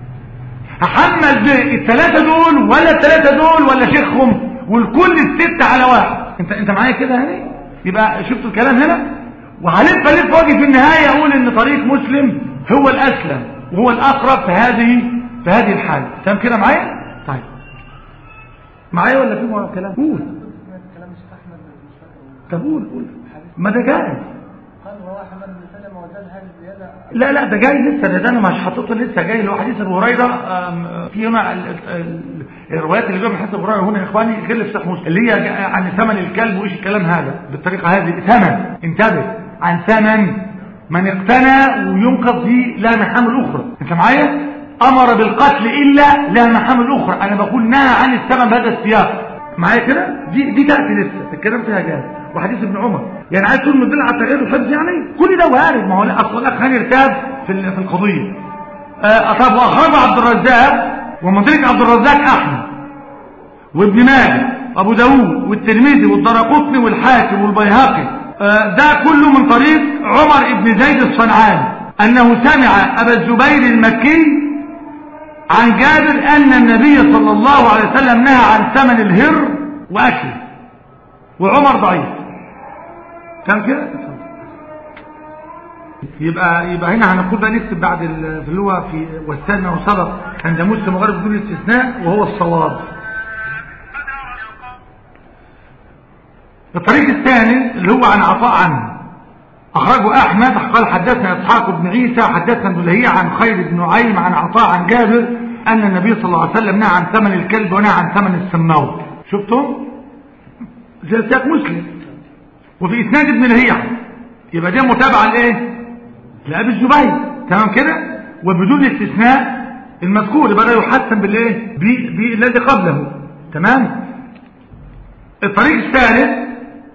هحمل الثلاثه دول ولا الثلاثه دول ولا شيخهم والكل الست على واحد انت انت معايا كده يعني يبقى شفتوا الكلام هنا وهلف الف واجي في النهايه اقول ان طريق مسلم هو الاسلم وهو الاقرب في هذه في هذه الحاله تمام كده معايا طيب معايا ولا في مرة كلام قول كلام استحمل طب قول قول ما ده جاي قال وهو حمد بن سلمة وزاد هذه الزيادة لا لا ده جاي لسه ده, ده انا مش حاططه لسه جاي اللي هو حديث ابو هريره آم، في هنا ال- ال- ال- الروايات اللي جايه من حديث ابو هريره هنا يا اخواني غير اللي في صحيح مسلم اللي هي جا- عن ثمن الكلب وايش الكلام هذا بالطريقه هذه ثمن انتبه عن ثمن من اقتنى وينقذ دي لا محامل اخرى انت معايا امر بالقتل الا لا محامل اخرى انا بقول نهى عن الثمن بهذا السياق معايا كده دي دي تاتي لسه الكلام فيها جاي وحديث ابن عمر يعني عايز تقول مدل على التغيير الحفظ يعني كل ده وارد ما هو لا اصل الاخ هاني ارتاب في ال- في القضيه آه طب واخرجه عبد الرزاق ومن طريق عبد الرزاق احمد وابن ماجه وابو داوود والترمذي والدرقطني والحاكم والبيهقي آه ده كله من طريق عمر بن زيد الصنعاني انه سمع ابا الزبير المكي عن جابر ان النبي صلى الله عليه وسلم نهى عن ثمن الهر واكله وعمر ضعيف كان كده يبقى يبقى هنا هنقول بقى نكتب بعد ال- في اللي هو في والثاني وسبق عند مسلم وغيره بدون استثناء وهو الصواب الطريق الثاني اللي هو عن عطاء عنه أخرجه أحمد قال حدثنا إسحاق بن عيسى حدثنا ابن لهيع عن خير بن نعيم عن عطاء عن جابر أن النبي صلى الله عليه وسلم نهى عن ثمن الكلب ونهى عن ثمن السماوت شفتم؟ زي سياق مسلم وفي إسناد ابن لهيع يبقى ده متابعة لإيه؟ لأبي الزبير تمام كده؟ وبدون استثناء المذكور يبقى ده يحسن بالإيه؟ ب- بالذي قبله تمام؟ الطريق الثالث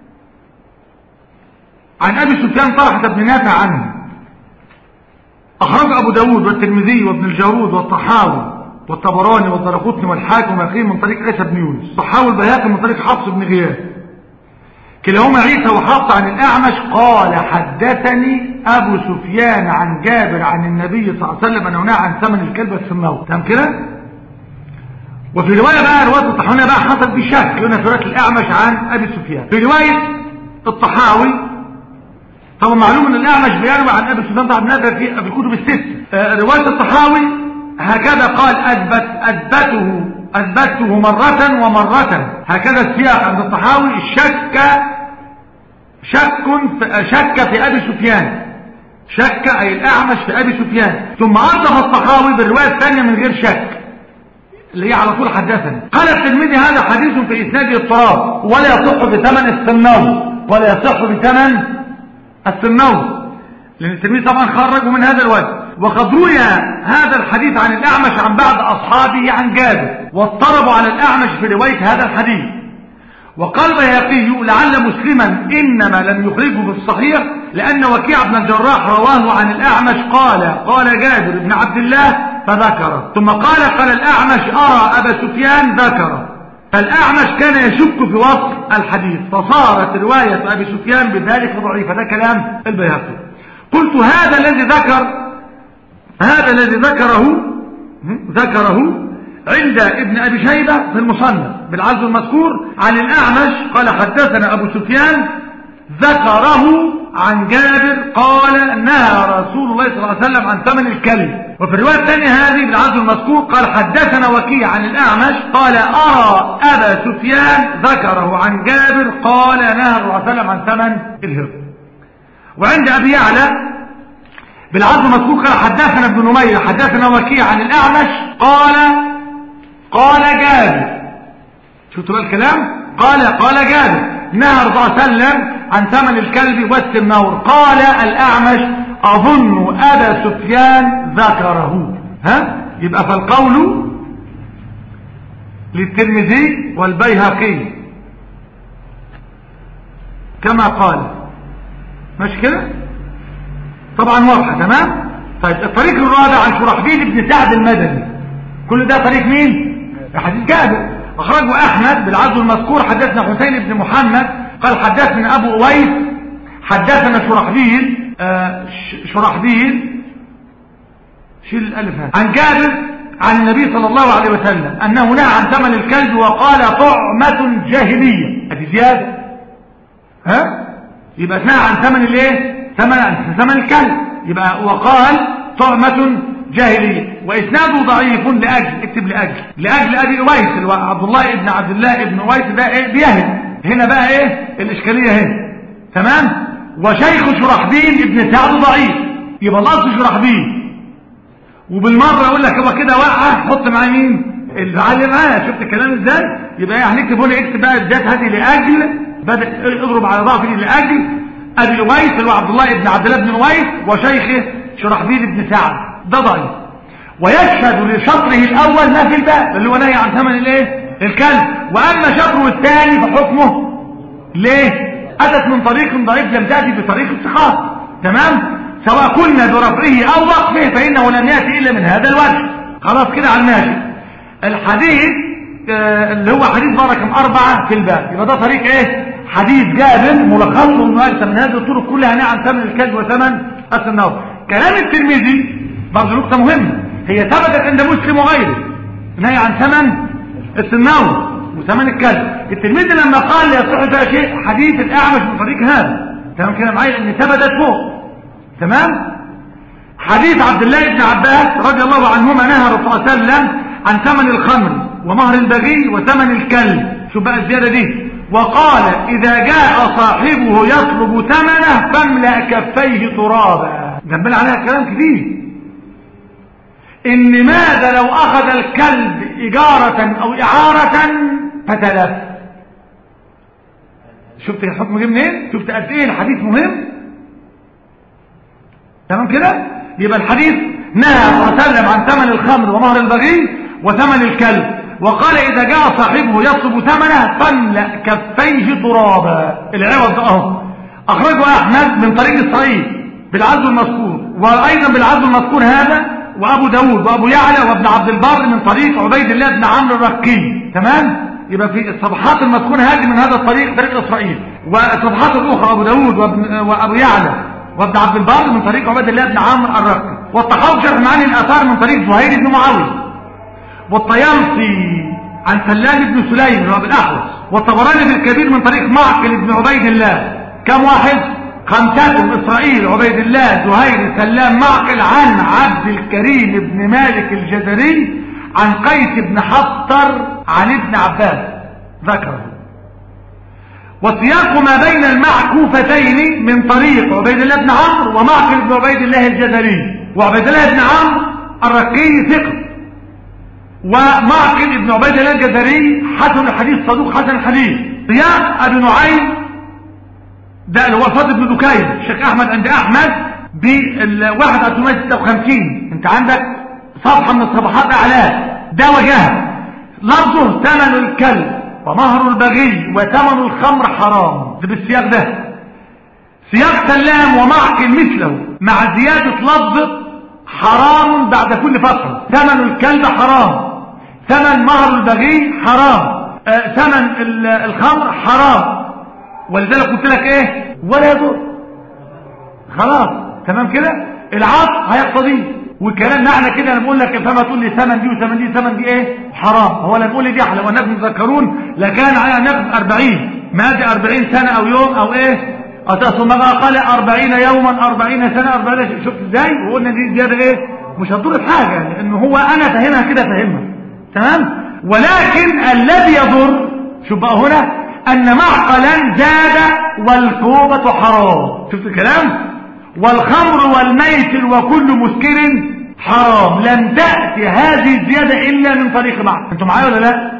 عن أبي سفيان طلحة بن نافع عنه أخرج أبو داود والترمذي وابن الجارود والطحاوي والطبراني والدرقطني والحاكم ويقيم من طريق عيسى بن يونس الطحاوي البياقي من طريق حفص بن غياث كلاهما عيسى وحفص عن الأعمش قال حدثني أبو سفيان عن جابر عن النبي صلى الله عليه وسلم أنه نهى عن ثمن الكلب السماوي تمام كده؟ وفي رواية بقى رواية الطحاوية بقى حصل بشك هنا في رواية الأعمش عن أبي سفيان في رواية الطحاوي طبعا معلوم ان الاعمش بيروي عن ابي سفيان بن نافع في في الكتب الست آه، روايه الطحاوي هكذا قال اثبت اثبته اثبته مره ومره هكذا السياق عند الطحاوي شك شك في- شك في ابي سفيان شك اي الاعمش في ابي سفيان ثم اردف الطحاوي بالروايه الثانيه من غير شك اللي هي على طول حدثني قال الترمذي هذا حديث في اسناده اضطراب ولا يصح بثمن السنو ولا يصح بثمن السنو لان الترمذي طبعا خرجه من هذا الوجه وقد روي هذا الحديث عن الاعمش عن بعض اصحابه عن جابر واضطربوا على الاعمش في روايه هذا الحديث وقال بيهقي لعل مسلما انما لم يخرجه في الصحيح لان وكيع بن الجراح رواه عن الاعمش قال قال جابر بن عبد الله فذكر ثم قال قال الاعمش ارى ابا سفيان ذكر فالاعمش كان يشك في وصف الحديث فصارت روايه ابي سفيان بذلك ضعيفه ده كلام البيهقي قلت هذا الذي ذكر هذا الذي ذكره ذكره عند ابن أبي شيبة في المصنف بالعزو المذكور عن الأعمش قال حدثنا أبو سفيان ذكره عن جابر قال نهى رسول الله صلى الله عليه وسلم عن ثمن الكلب وفي الرواية الثانية هذه بالعزو المذكور قال حدثنا وكيع عن الأعمش قال أرى أبا سفيان ذكره عن جابر قال نهى الرسول صلى الله عليه وسلم عن ثمن الهر وعند أبي يعلى بالعرض مذكور قال حدثنا ابن نمير حدثنا وكيع عن الأعمش قال قال جابر شفتوا بقى الكلام قال قال جابر نهى الرسول صلى الله عليه وسلم عن ثمن الكلب والسنور قال الأعمش أظن أبا سفيان ذكره ها يبقى فالقول للترمذي والبيهقي كما قال ماشي كده طبعا واضحه تمام طيب الطريق الرابع عن شرحبيل بن سعد المدني كل ده طريق مين حديث جابر اخرجه احمد بالعزو المذكور حدثنا حسين بن محمد قال حدثنا ابو اويس حدثنا شرحبيل آه ش- شرحبيل شيل الالف هذا عن جابر عن النبي صلى الله عليه وسلم انه نهى عن ثمن الكلب وقال طعمه جاهليه ادي زياده ها يبقى نهى عن ثمن الايه ثمن ثمن الكلب يبقى وقال طعمة جاهلية وإسناده ضعيف لأجل اكتب لأجل لأجل أبي أويس اللي هو عبد الله ابن عبد الله ابن أويس ده إيه بيهل هنا بقى إيه الإشكالية هنا تمام وشيخ شرحبيل ابن سعد ضعيف يبقى الأصل شرحبيل وبالمرة أقول لك هو كده وقع حط معاه مين اللي علي معاه شفت الكلام ازاي يبقى هنكتب هنا اكتب بقى الذات هذه لأجل بدأ اضرب على ضعف دي لأجل أبي أويس اللي هو عبد الله ابن عبد الله بن أويس وشيخه شرحبيل بن سعد ده ضعيف ويشهد لشطره الأول ما في الباب اللي هو نهي عن ثمن الايه الكلب وأما شطره الثاني فحكمه ليه أتت من طريق ضعيف لم تأتي بطريق الثقات تمام سواء كنا برفعه أو وقفه فإنه لم يأتي إلا من هذا الوجه خلاص كده على الماشي الحديث آه، اللي هو حديث بقى رقم أربعة في الباب يبقى ده طريق إيه حديث جابر ملخصه انه اكثر من هذه الطرق كلها نهي عن ثمن الكلب وثمن السنور كلام الترمذي برضه نقطه مهمه هي ثبتت عند مسلم وغيره نهي عن ثمن السنور وثمن الكلب الترمذي لما قال لا يصح فيها شيء حديث الاعمش من طريق هذا تمام كده معايا ان ثبتت فوق تمام حديث عبد الله بن عباس رضي الله عنهما نهى الرسول صلى الله عليه وسلم عن ثمن الخمر ومهر البغي وثمن الكلب شوف بقى الزياده دي وقال إذا جاء صاحبه يطلب ثمنه فاملأ كفيه ترابا جنبنا عليها كلام كتير إن ماذا لو أخذ الكلب إجارة أو إعارة فتلف شفت الحكم جه منين شفت قد إيه الحديث مهم تمام كده يبقى الحديث نهى صلى الله عليه وسلم عن ثمن الخمر ومهر البغي وثمن الكلب وقال إذا جاء صاحبه يطلب ثمنه فاملأ كفيه ترابا العوض ده اهو أخرجه أحمد من طريق إسرائيل بالعزو المذكور وأيضا بالعزو المذكور هذا وأبو داود وأبو يعلى وابن عبد البر من طريق عبيد الله بن عمرو الرقي تمام يبقى في الصفحات المذكورة هذه من هذا الطريق طريق إسرائيل والصفحات الأخرى أبو داود وابن وأبو يعلى وابن عبد البر من طريق عبيد الله بن عمرو الرقي والطحاوي شرح معاني الآثار من طريق زهير بن معاوية والطيالسي عن سلام بن سليم اللي هو بالأحوص والطبراني في الكبير من طريق معقل بن عبيد الله كم واحد خمسة إسرائيل عبيد الله زهير سلام معقل عن عبد الكريم بن مالك الجزري عن قيس بن حطر عن ابن عباس ذكره وسياق ما بين المعكوفتين من طريق عبيد الله بن عمرو ومعقل بن عبيد الله الجزري وعبيد الله بن عمرو الرقي ثقة ومعقل بن عبيد الله الجزري حسن الحديث صدوق حسن الحديث سياق ابي نعيم ده اللي هو الفضل بن دكاين الشيخ احمد عند احمد بالواحد 356 انت عندك صفحة من الصفحات اعلاه ده وجهه لفظه ثمن الكلب ومهر البغي وثمن الخمر حرام ده بالسياق ده سياق سلام ومعقل مثله مع زيادة لفظ حرام بعد كل فترة ثمن الكلب حرام ثمن مهر البغي حرام آه ثمن الخمر حرام ولذلك قلت لك ايه ولا يضر خلاص تمام كده العطف هيقتضيه والكلام معنى كده انا بقول لك فما تقول لي ثمن دي وثمن دي ثمن دي ايه حرام هو لا تقول لي دي لو انكم تذكرون لكان على ان يقف 40 ما دي 40 سنه او يوم او ايه ثم قال 40 يوما 40 سنه 40 شفت ازاي وقلنا دي زياده ايه مش هتضر في حاجه لان هو انا فاهمها كده فاهمها تمام ولكن الذي يضر شوف بقى هنا ان معقلا زاد والكوبه حرام شفت الكلام والخمر والميت وكل مسكر حرام لم تأتي هذه الزيادة إلا من طريق بعض انتوا معايا ولا لا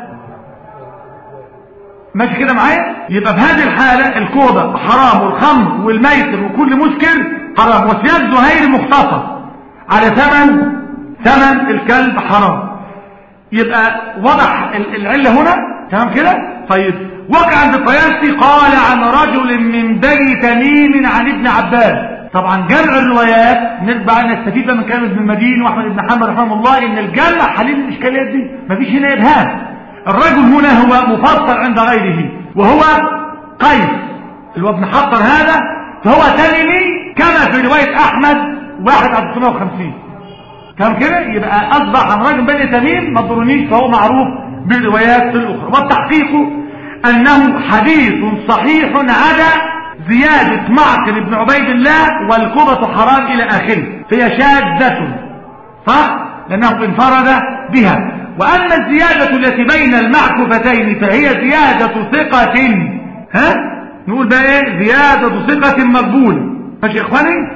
ماشي كده معايا يبقى في هذه الحالة الكوبة حرام والخمر والميت وكل مسكر حرام وسياق زهير مختصر على ثمن ثمن الكلب حرام يبقى وضح العلة هنا تمام كده طيب وقع عند الطيالسي قال عن رجل من بني تميم عن ابن عباس طبعا جمع الروايات نتبع نستفيد من كلام ابن المدين واحمد بن حنبل رحمه الله ان الجمع حليل الاشكاليات دي مفيش هنا ابهام الرجل هنا هو مفصل عند غيره وهو قيس اللي هو ابن حطر هذا فهو تميمي كما في روايه احمد واحد على 350 كم كده يبقى اصبح عن رجل بني تميم ما تضرنيش فهو معروف بالروايات الاخرى والتحقيق انه حديث صحيح عدا زيادة معقل بن عبيد الله والكبة حرام إلى آخره فهي شاذة صح؟ لأنه انفرد بها وأما الزيادة التي بين المعكوفتين فهي زيادة ثقة ها؟ نقول بقى ايه زيادة ثقة مقبولة ماشي يا اخواني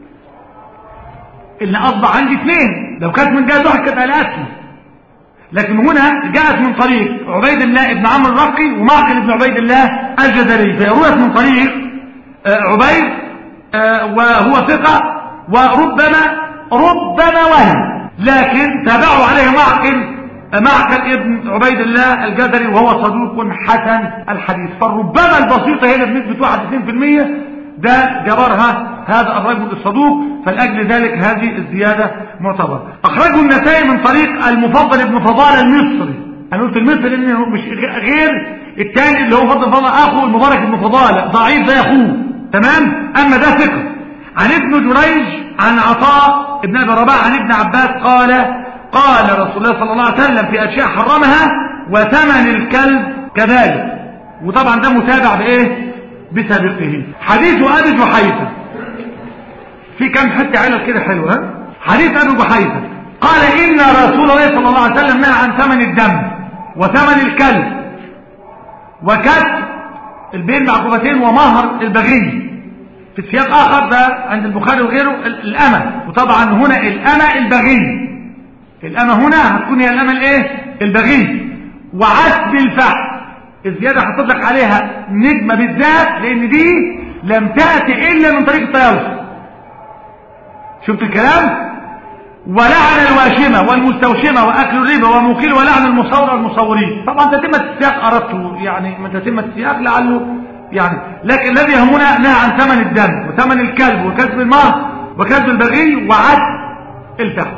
اللي أصبح عندي اثنين لو كانت من جهة واحد كانت الأسل لكن هنا جاءت من طريق عبيد الله ابن عمرو الرقي ومعقل ابن عبيد الله الجزري فرويت من طريق عبيد وهو ثقة وربما ربما وهم لكن تابعوا عليه معقل معقل ابن عبيد الله الجزري وهو صدوق حسن الحديث فالربما البسيطة هنا بنسبة 61% ده جبرها هذا الرجل الصدوق فلأجل ذلك هذه الزيادة معتبرة أخرجه النسائي من طريق المفضل ابن فضال المصري أنا قلت المصري لأنه مش غير الثاني اللي هو فضل فضل أخوه المبارك ابن فضالة ضعيف زي أخوه تمام أما ده ثقة عن ابن جريج عن عطاء ابن أبي رباح عن ابن عباس قال قال رسول الله صلى الله عليه وسلم في أشياء حرمها وثمن الكلب كذلك وطبعا ده متابع بإيه بسابقه حديث أبي جحيفة في كم حتة علل كده حلوة ها حديث أبي جحيفة قال إن رسول الله صلى الله عليه وسلم نهى عن ثمن الدم وثمن الكلب وكسب البين معقوبتين ومهر البغي في سياق آخر ده عند البخاري وغيره الأمة وطبعا هنا الأمة البغي الأمة هنا هتكون هي الأمة الايه البغي وعسب الفحم الزيادة حطيت لك عليها نجمة بالذات لأن دي لم تأتي إلا من طريق الطيالس شفت الكلام ولعن الواشمة والمستوشمة وأكل الربا وموكل ولعن المصور والمصورين طبعا تتمة السياق أردته يعني من تتمة السياق لعله يعني لكن الذي يهمنا نهى عن ثمن الدم وثمن الكلب وكسب المهر وكسب البغي وعد الفحم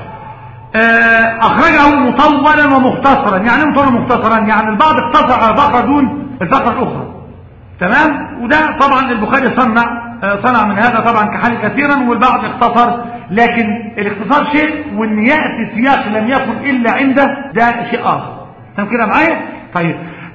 أخرجه مطولا ومختصرا يعني مطولا مختصرا يعني البعض اقتصر على فقرة دون الفقرة الأخرى تمام وده طبعا البخاري صنع صنع من هذا طبعا كحال كثيرا والبعض اختصر لكن الاختصار شيء وان يأتي سياق لم يكن إلا عنده ده شيء آخر تمام كده معايا طيب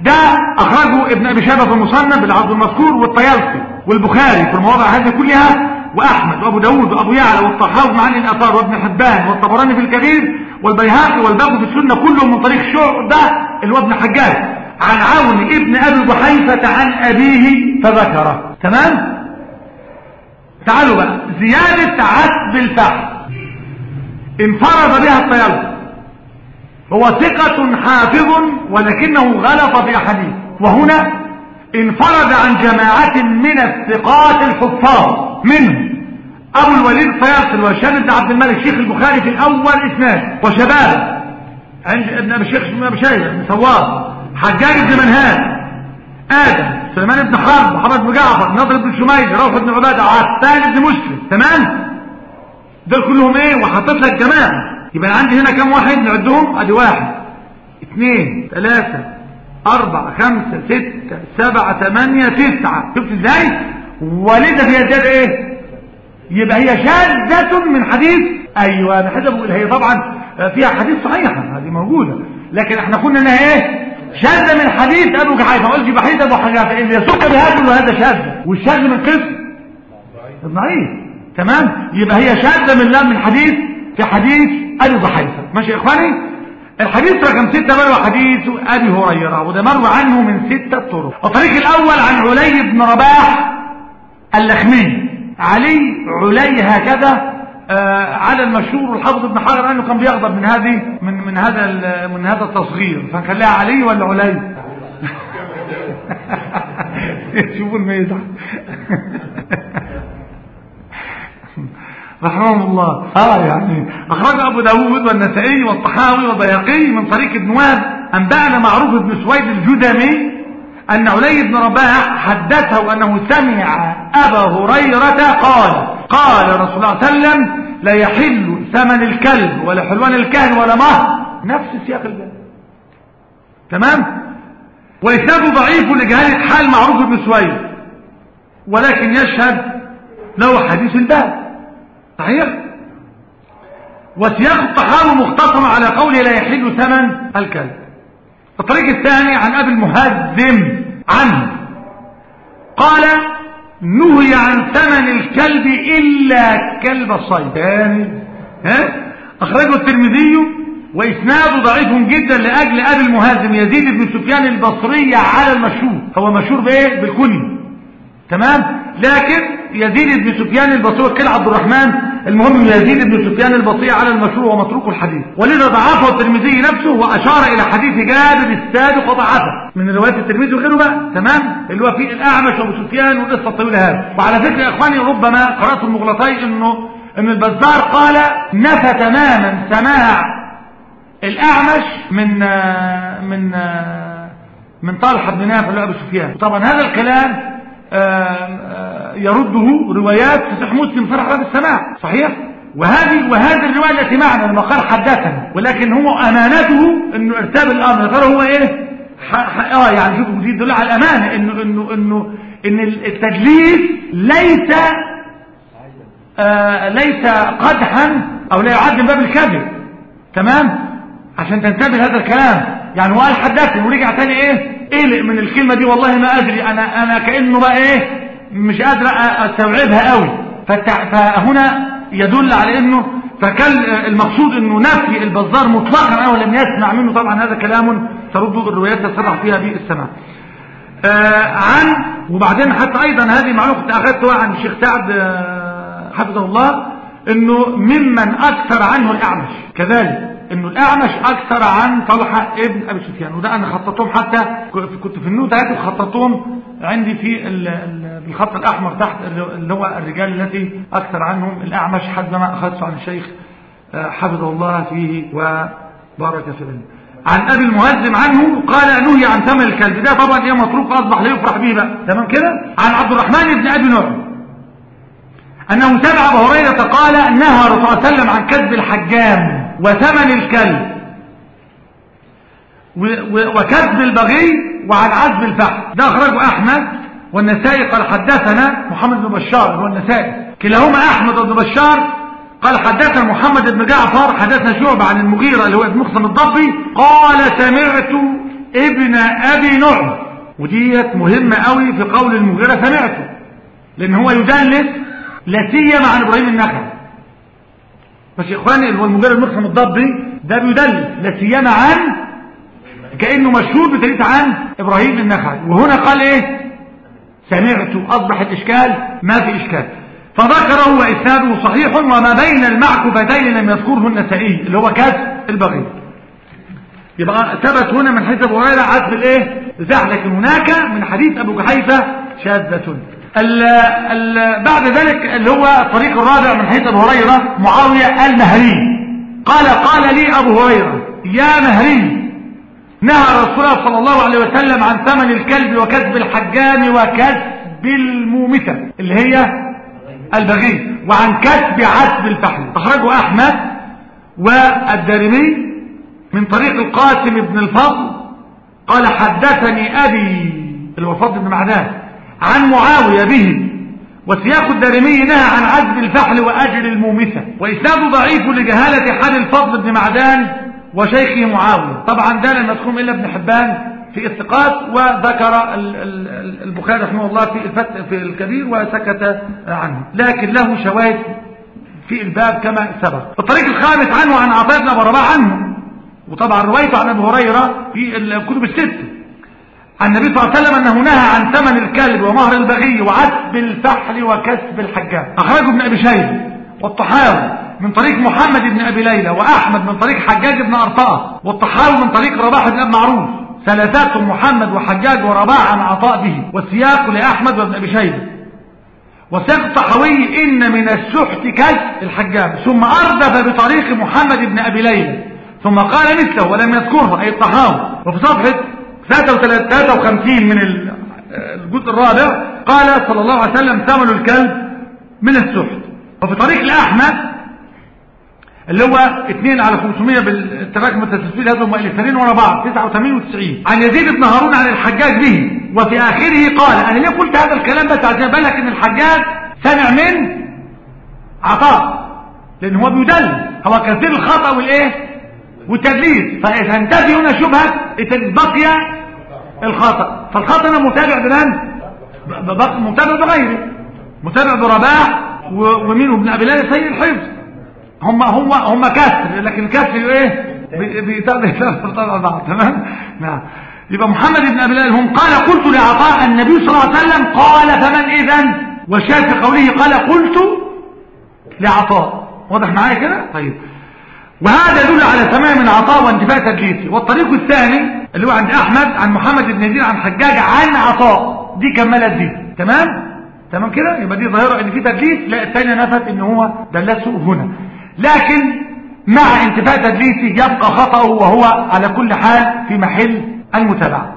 ده اخرجه ابن ابي شيبه في المصنف بالعرض المذكور والطيالسي والبخاري في المواضع هذه كلها واحمد وابو داود وابو يعلى والطحاوي معاني الاثار وابن حبان والطبراني في الكبير والبيهقي والباقي في السنه كلهم من طريق شعبه اللي هو ابن حجاج عن عون ابن ابي بحيفه عن ابيه فذكره تمام تعالوا بقى زياده عتب الفحم انفرد بها الطيالسي هو ثقة حافظ ولكنه غلط في أحاديث وهنا انفرد عن جماعة من الثقات الحفاظ منهم أبو الوليد الطياصل وهشام بن عبد الملك شيخ البخاري في الأول إثنان وشباب عند ابن أبي الشيخ ابن أبي شيبة بن سوار حجاج بن منهان آدم سليمان بن حرب محمد بن جعفر نضر بن شميد روح بن عبادة عفان بن مسلم تمام دول كلهم ايه وحطيت لك جماعة يبقى عندي هنا كم واحد نعدهم ادي واحد اثنين ثلاثة اربعة خمسة ستة سبعة ثمانية تسعة شفت ازاي والدة فيها زيادة ايه يبقى هي شاذة من حديث ايوه انا حد بقول هي طبعا فيها حديث صحيحة هذه موجودة لكن احنا قلنا انها ايه شاذة من حديث ابو جحيفة قلت يبقى حديث ابو حجافة اللي يسوق بهذا وهذا شاذ والشاذ من قسم ضعيف تمام يبقى هي شاذة من لا من حديث في حديث ابي جحيفة ماشي يا اخواني الحديث رقم ستة مروي حديث ابي هريرة وده مروي عنه من ستة طرق الطريق الاول عن علي بن رباح اللخمي علي علي هكذا آه على المشهور الحافظ ابن حجر انه كان بيغضب من هذه من من هذا من هذا التصغير فخليها علي ولا علي شوفوا الميزة رحمه الله اه يعني اخرج ابو داود والنسائي والطحاوي والبيهقي من طريق ابن وهب انبانا معروف بن سويد الجدمي ان علي بن رباح حدثه انه سمع ابا هريرة قال قال رسول الله صلى الله عليه وسلم لا يحل ثمن الكلب ولا حلوان الكهن ولا مهر نفس سياق الباب تمام وإسناده ضعيف لجهالة حال معروف بن سويد ولكن يشهد له حديث الباب صحيح وسياق الطحاوي مختصر على قوله لا يحل ثمن الكلب الطريق الثاني عن ابي المهزم عنه قال نهي عن ثمن الكلب الا كلب الصيد ثاني ها اخرجه الترمذي واسناده ضعيف جدا لاجل ابي المهزم يزيد بن سفيان البصري على المشهور هو مشهور بايه بالكني تمام لكن يزيد بن سفيان البصري كل عبد الرحمن المهم يزيد بن سفيان البصري على المشهور ومتروك الحديث ولذا ضعفه الترمذي نفسه واشار الى حديث جابر السابق وضعفه من روايه الترمذي وغيره بقى تمام اللي هو فيه الاعمش وابو سفيان والقصه الطويله هذه وعلى فكره يا اخواني ربما قرات المغلطين انه ان البزار قال نفى تماما سماع الاعمش من من من طلحه بن نافع لابو سفيان طبعا هذا الكلام يرده روايات في صحيح مسلم صرح باب السماع صحيح وهذه وهذه الروايه التي معنا لما قال حدثنا ولكن هو امانته انه ارتاب الامر ترى هو ايه اه يعني شوفوا دي يدل على الامانه انه انه انه ان التدليس ليس آه ليس قدحا او لا يعد من باب الكذب تمام عشان تنتبه لهذا الكلام يعني هو قال حدثني ورجع تاني ايه قلق من الكلمة دي والله ما ادري انا انا كأنه بقى ايه مش قادر استوعبها قوي فهنا يدل على انه فكان المقصود انه نفي البزار مطلقا او لم يسمع منه طبعا هذا كلام ترد الروايات تصرح فيها بالسماع آه عن وبعدين حتى ايضا هذه معلومه كنت اخذتها عن الشيخ سعد آه حفظه الله انه ممن اكثر عنه الاعمش كذلك انه الاعمش اكثر عن طلحة ابن ابي سفيان وده انا خططتهم حتى كنت في النوت هاتي خططتهم عندي في الخط الاحمر تحت اللي هو الرجال التي اكثر عنهم الاعمش حد ما اخذته عن الشيخ حفظه الله فيه وبارك في علمه عن ابي المهزم عنه قال نهي عن ثمن الكلب ده طبعا ايه متروك اصبح لا يفرح به بقى تمام كده عن عبد الرحمن بن ابي نعم انه سمع ابو هريره قال نهى الرسول صلى الله عليه وسلم عن كذب الحجام وثمن الكلب وكذب البغي وعن عزب الفحم ده اخرجه احمد والنسائي قال حدثنا محمد بن بشار هو النسائي كلاهما احمد بن بشار قال حدثنا محمد بن جعفر حدثنا شعبة عن المغيرة اللي هو ابن مخصم الضبي قال سمعت ابن ابي نعم وديت مهمة قوي في قول المغيرة سمعته لان هو يدلس لا سيما عن ابراهيم النخعي بس يا اخواني اللي هو المغيرة المقسم الضبي ده بيدلس لا سيما عن كانه مشهور بتدليس عن ابراهيم النخعي وهنا قال ايه سمعت اصبح الاشكال ما في اشكال فذكره واسناده صحيح وما بين المعكوفتين لم يذكره النسائي اللي هو كسب البغي يبقى ثبت هنا من حديث ابو هريره عزف الايه الزح لكن هناك من حديث ابو جحيفه شاذة ال ال بعد ذلك اللي هو الطريق الرابع من حديث ابو هريره معاويه المهري قال قال لي ابو هريره يا مهري نهى رسول الله صلى الله عليه وسلم عن ثمن الكلب وكسب الحجام وكسب المومسه اللي هي البغي وعن كسب عسب الفحل اخرجه احمد والدارمي من طريق القاسم بن الفضل قال حدثني ابي اللي هو الفضل بن معدان عن معاويه به وسياق الدارمي نهى عن عزب الفحل واجر المومسه واسناده ضعيف لجهاله حال الفضل بن معدان وشيخه معاويه طبعا ده لم يذكرهم الا ابن حبان في الثقات وذكر البخاري رحمه الله في الفتح في الكبير وسكت عنه لكن له شواهد في الباب كما سبق الطريق الخامس عنه عن عطاء بن ابي رباح عنه وطبعا روايته عن ابي هريره في الكتب الست عن النبي صلى الله عليه وسلم انه نهى عن ثمن الكلب ومهر البغي وعسب الفحل وكسب الحجام اخرجه ابن ابي شيبه والطحاوي من طريق محمد بن ابي ليلى واحمد من طريق حجاج بن ارطاه والطحاوي من طريق رباح بن ابي معروف ثلاثات محمد وحجاج ورباح عن عطاء به والسياق لاحمد وابن ابي شيبه وسياق الطحاوي ان من السحت كسب الحجام ثم اردف بطريق محمد بن ابي ليلى ثم قال مثله ولم يذكرها اي الطحاوي وفي صفحه 53 من الجزء الرابع قال صلى الله عليه وسلم ثمن الكلب من السحت وفي طريق الأحمد اللي هو 2 على 500 بالتراكم التسلسل هذا هم الاثنين ورا بعض 89 و90 عن يزيد بن هارون عن الحجاج به وفي آخره قال أنا ليه قلت هذا الكلام بس عشان بالك إن الحجاج سمع من عطاء لأن هو بيدل هو كثير الخطأ والإيه والتدليس فإذا انتفي هنا شبهة إذا بقي الخطأ فالخطأ أنا متابع بمن متابع بغيره متابع برباح ومين وابن أبي ليلى سيد الحفظ هم هم هم كسر لكن الكسر ايه بيتابع بعض تمام نعم يبقى محمد بن ابي ليلى هم قال قلت لعطاء النبي صلى الله عليه وسلم قال فمن اذا وشاهد في قوله قال قلت لعطاء واضح معايا كده طيب وهذا يدل على تمام عطاء وانتفاء تدليسي والطريق الثاني اللي هو عند احمد عن محمد بن يزيد عن حجاج عن عطاء دي كملت دي تمام تمام كده يبقى دي ظاهره ان في تدليس لا الثانيه نفت ان هو دلسه هنا لكن مع انتفاء تدليسه يبقى خطأه وهو على كل حال في محل المتابعة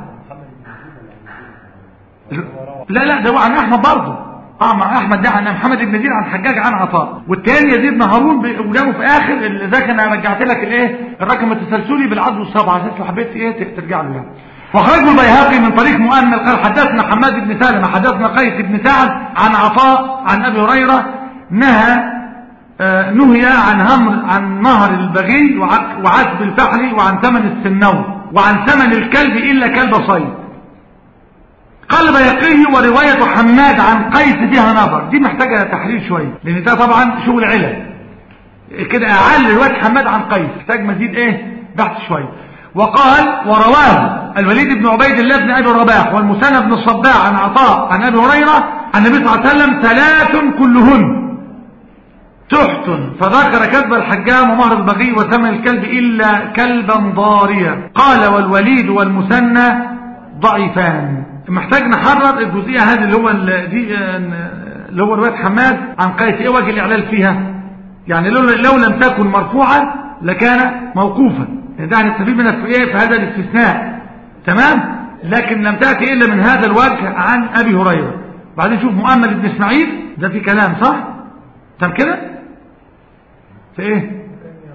لا لا ده هو عن احمد برضه اه مع احمد ده عن محمد بن يزيد عن حجاج عن عطاء والتاني يزيد بن هارون وجابه في اخر اللي ذاك انا رجعت لك الايه الرقم التسلسلي بالعدل والصبع عشان لو حبيت ايه ترجع له يعني وخرج البيهقي من طريق مؤمل قال حدثنا حماد بن سالم حدثنا قيس بن سعد عن عطاء عن ابي هريره نهى آه نهي عن همر عن نهر البغي وعسب الفحل وعن ثمن السنو وعن ثمن الكلب الا كلب صيد قال بيقيه ورواية حماد عن قيس فيها نظر دي محتاجة تحرير شوية لان ده طبعا شغل علل كده اعل رواية حماد عن قيس محتاج مزيد ايه بحث شوية وقال ورواه الوليد بن عبيد الله بن ابي الرباح والمسنى بن الصباع عن عطاء عن ابي هريرة عن النبي صلى الله عليه وسلم ثلاث كلهن تحت فذكر كذب الحجام ومهر البغي وثمن الكلب إلا كلبا ضاريا قال والوليد والمثنى ضعيفان محتاج نحرر الجزئية هذه اللي هو دي اللي هو رواية حماد عن قيس ايه وجه الإعلال فيها يعني لو, لو لم تكن مرفوعة لكان موقوفا يعني ده هنستفيد منها في ايه في هذا الاستثناء تمام لكن لم تأتي إلا من هذا الوجه عن أبي هريرة بعدين شوف مؤمل بن إسماعيل ده في كلام صح طب كده في ايه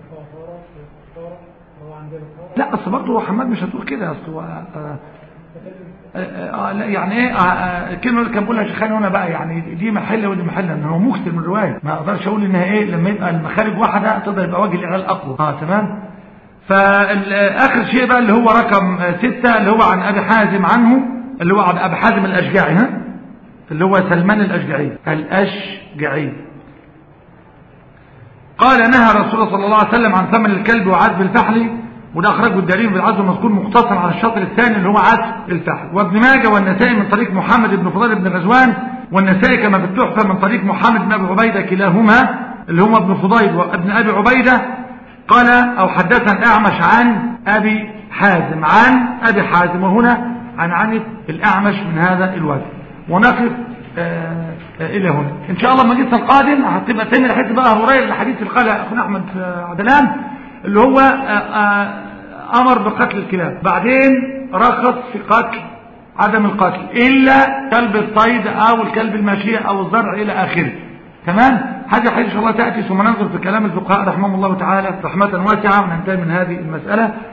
لا اصل برضه حماد مش هتقول كده اصل هو آه آه لا يعني ايه آه الكلمه اللي كان بقولها شيخان هنا بقى يعني دي محله ودي محله ان هو مكثر من الروايه ما اقدرش اقول انها ايه لما يبقى المخارج واحده تقدر يبقى وجه الاعلال اقوى اه تمام فآخر شيء بقى اللي هو رقم ستة اللي هو عن أبي حازم عنه اللي هو عن أبي حازم الأشجعي ها اللي هو سلمان الأشجعي الأشجعي قال نهى رسول الله صلى الله عليه وسلم عن ثمن الكلب وعزب الفحل وده أخرجه الدليل بالعزب المذكور مقتصر على الشطر الثاني اللي هو عزب الفحل وابن ماجه والنسائي من طريق محمد بن فضيل بن غزوان والنسائي كما في التحفة من طريق محمد بن أبي عبيدة كلاهما اللي هما ابن فضيل وابن أبي عبيدة قال أو حدثنا الأعمش عن أبي حازم عن أبي حازم وهنا عن عنة الأعمش من هذا الوجه ونقف آه آه إلى هنا إن شاء الله لما جيت القادم هتبقى تاني الحديث بقى هرير الحديث اللي قال أخونا أحمد عدلان اللي هو آه أمر بقتل الكلاب بعدين رخص في قتل عدم القتل إلا كلب الصيد أو الكلب الماشية أو الزرع إلى آخره تمام هذه حديث إن شاء الله تأتي ثم ننظر في كلام الفقهاء رحمهم الله تعالى رحمة واسعة وننتهي من هذه المسألة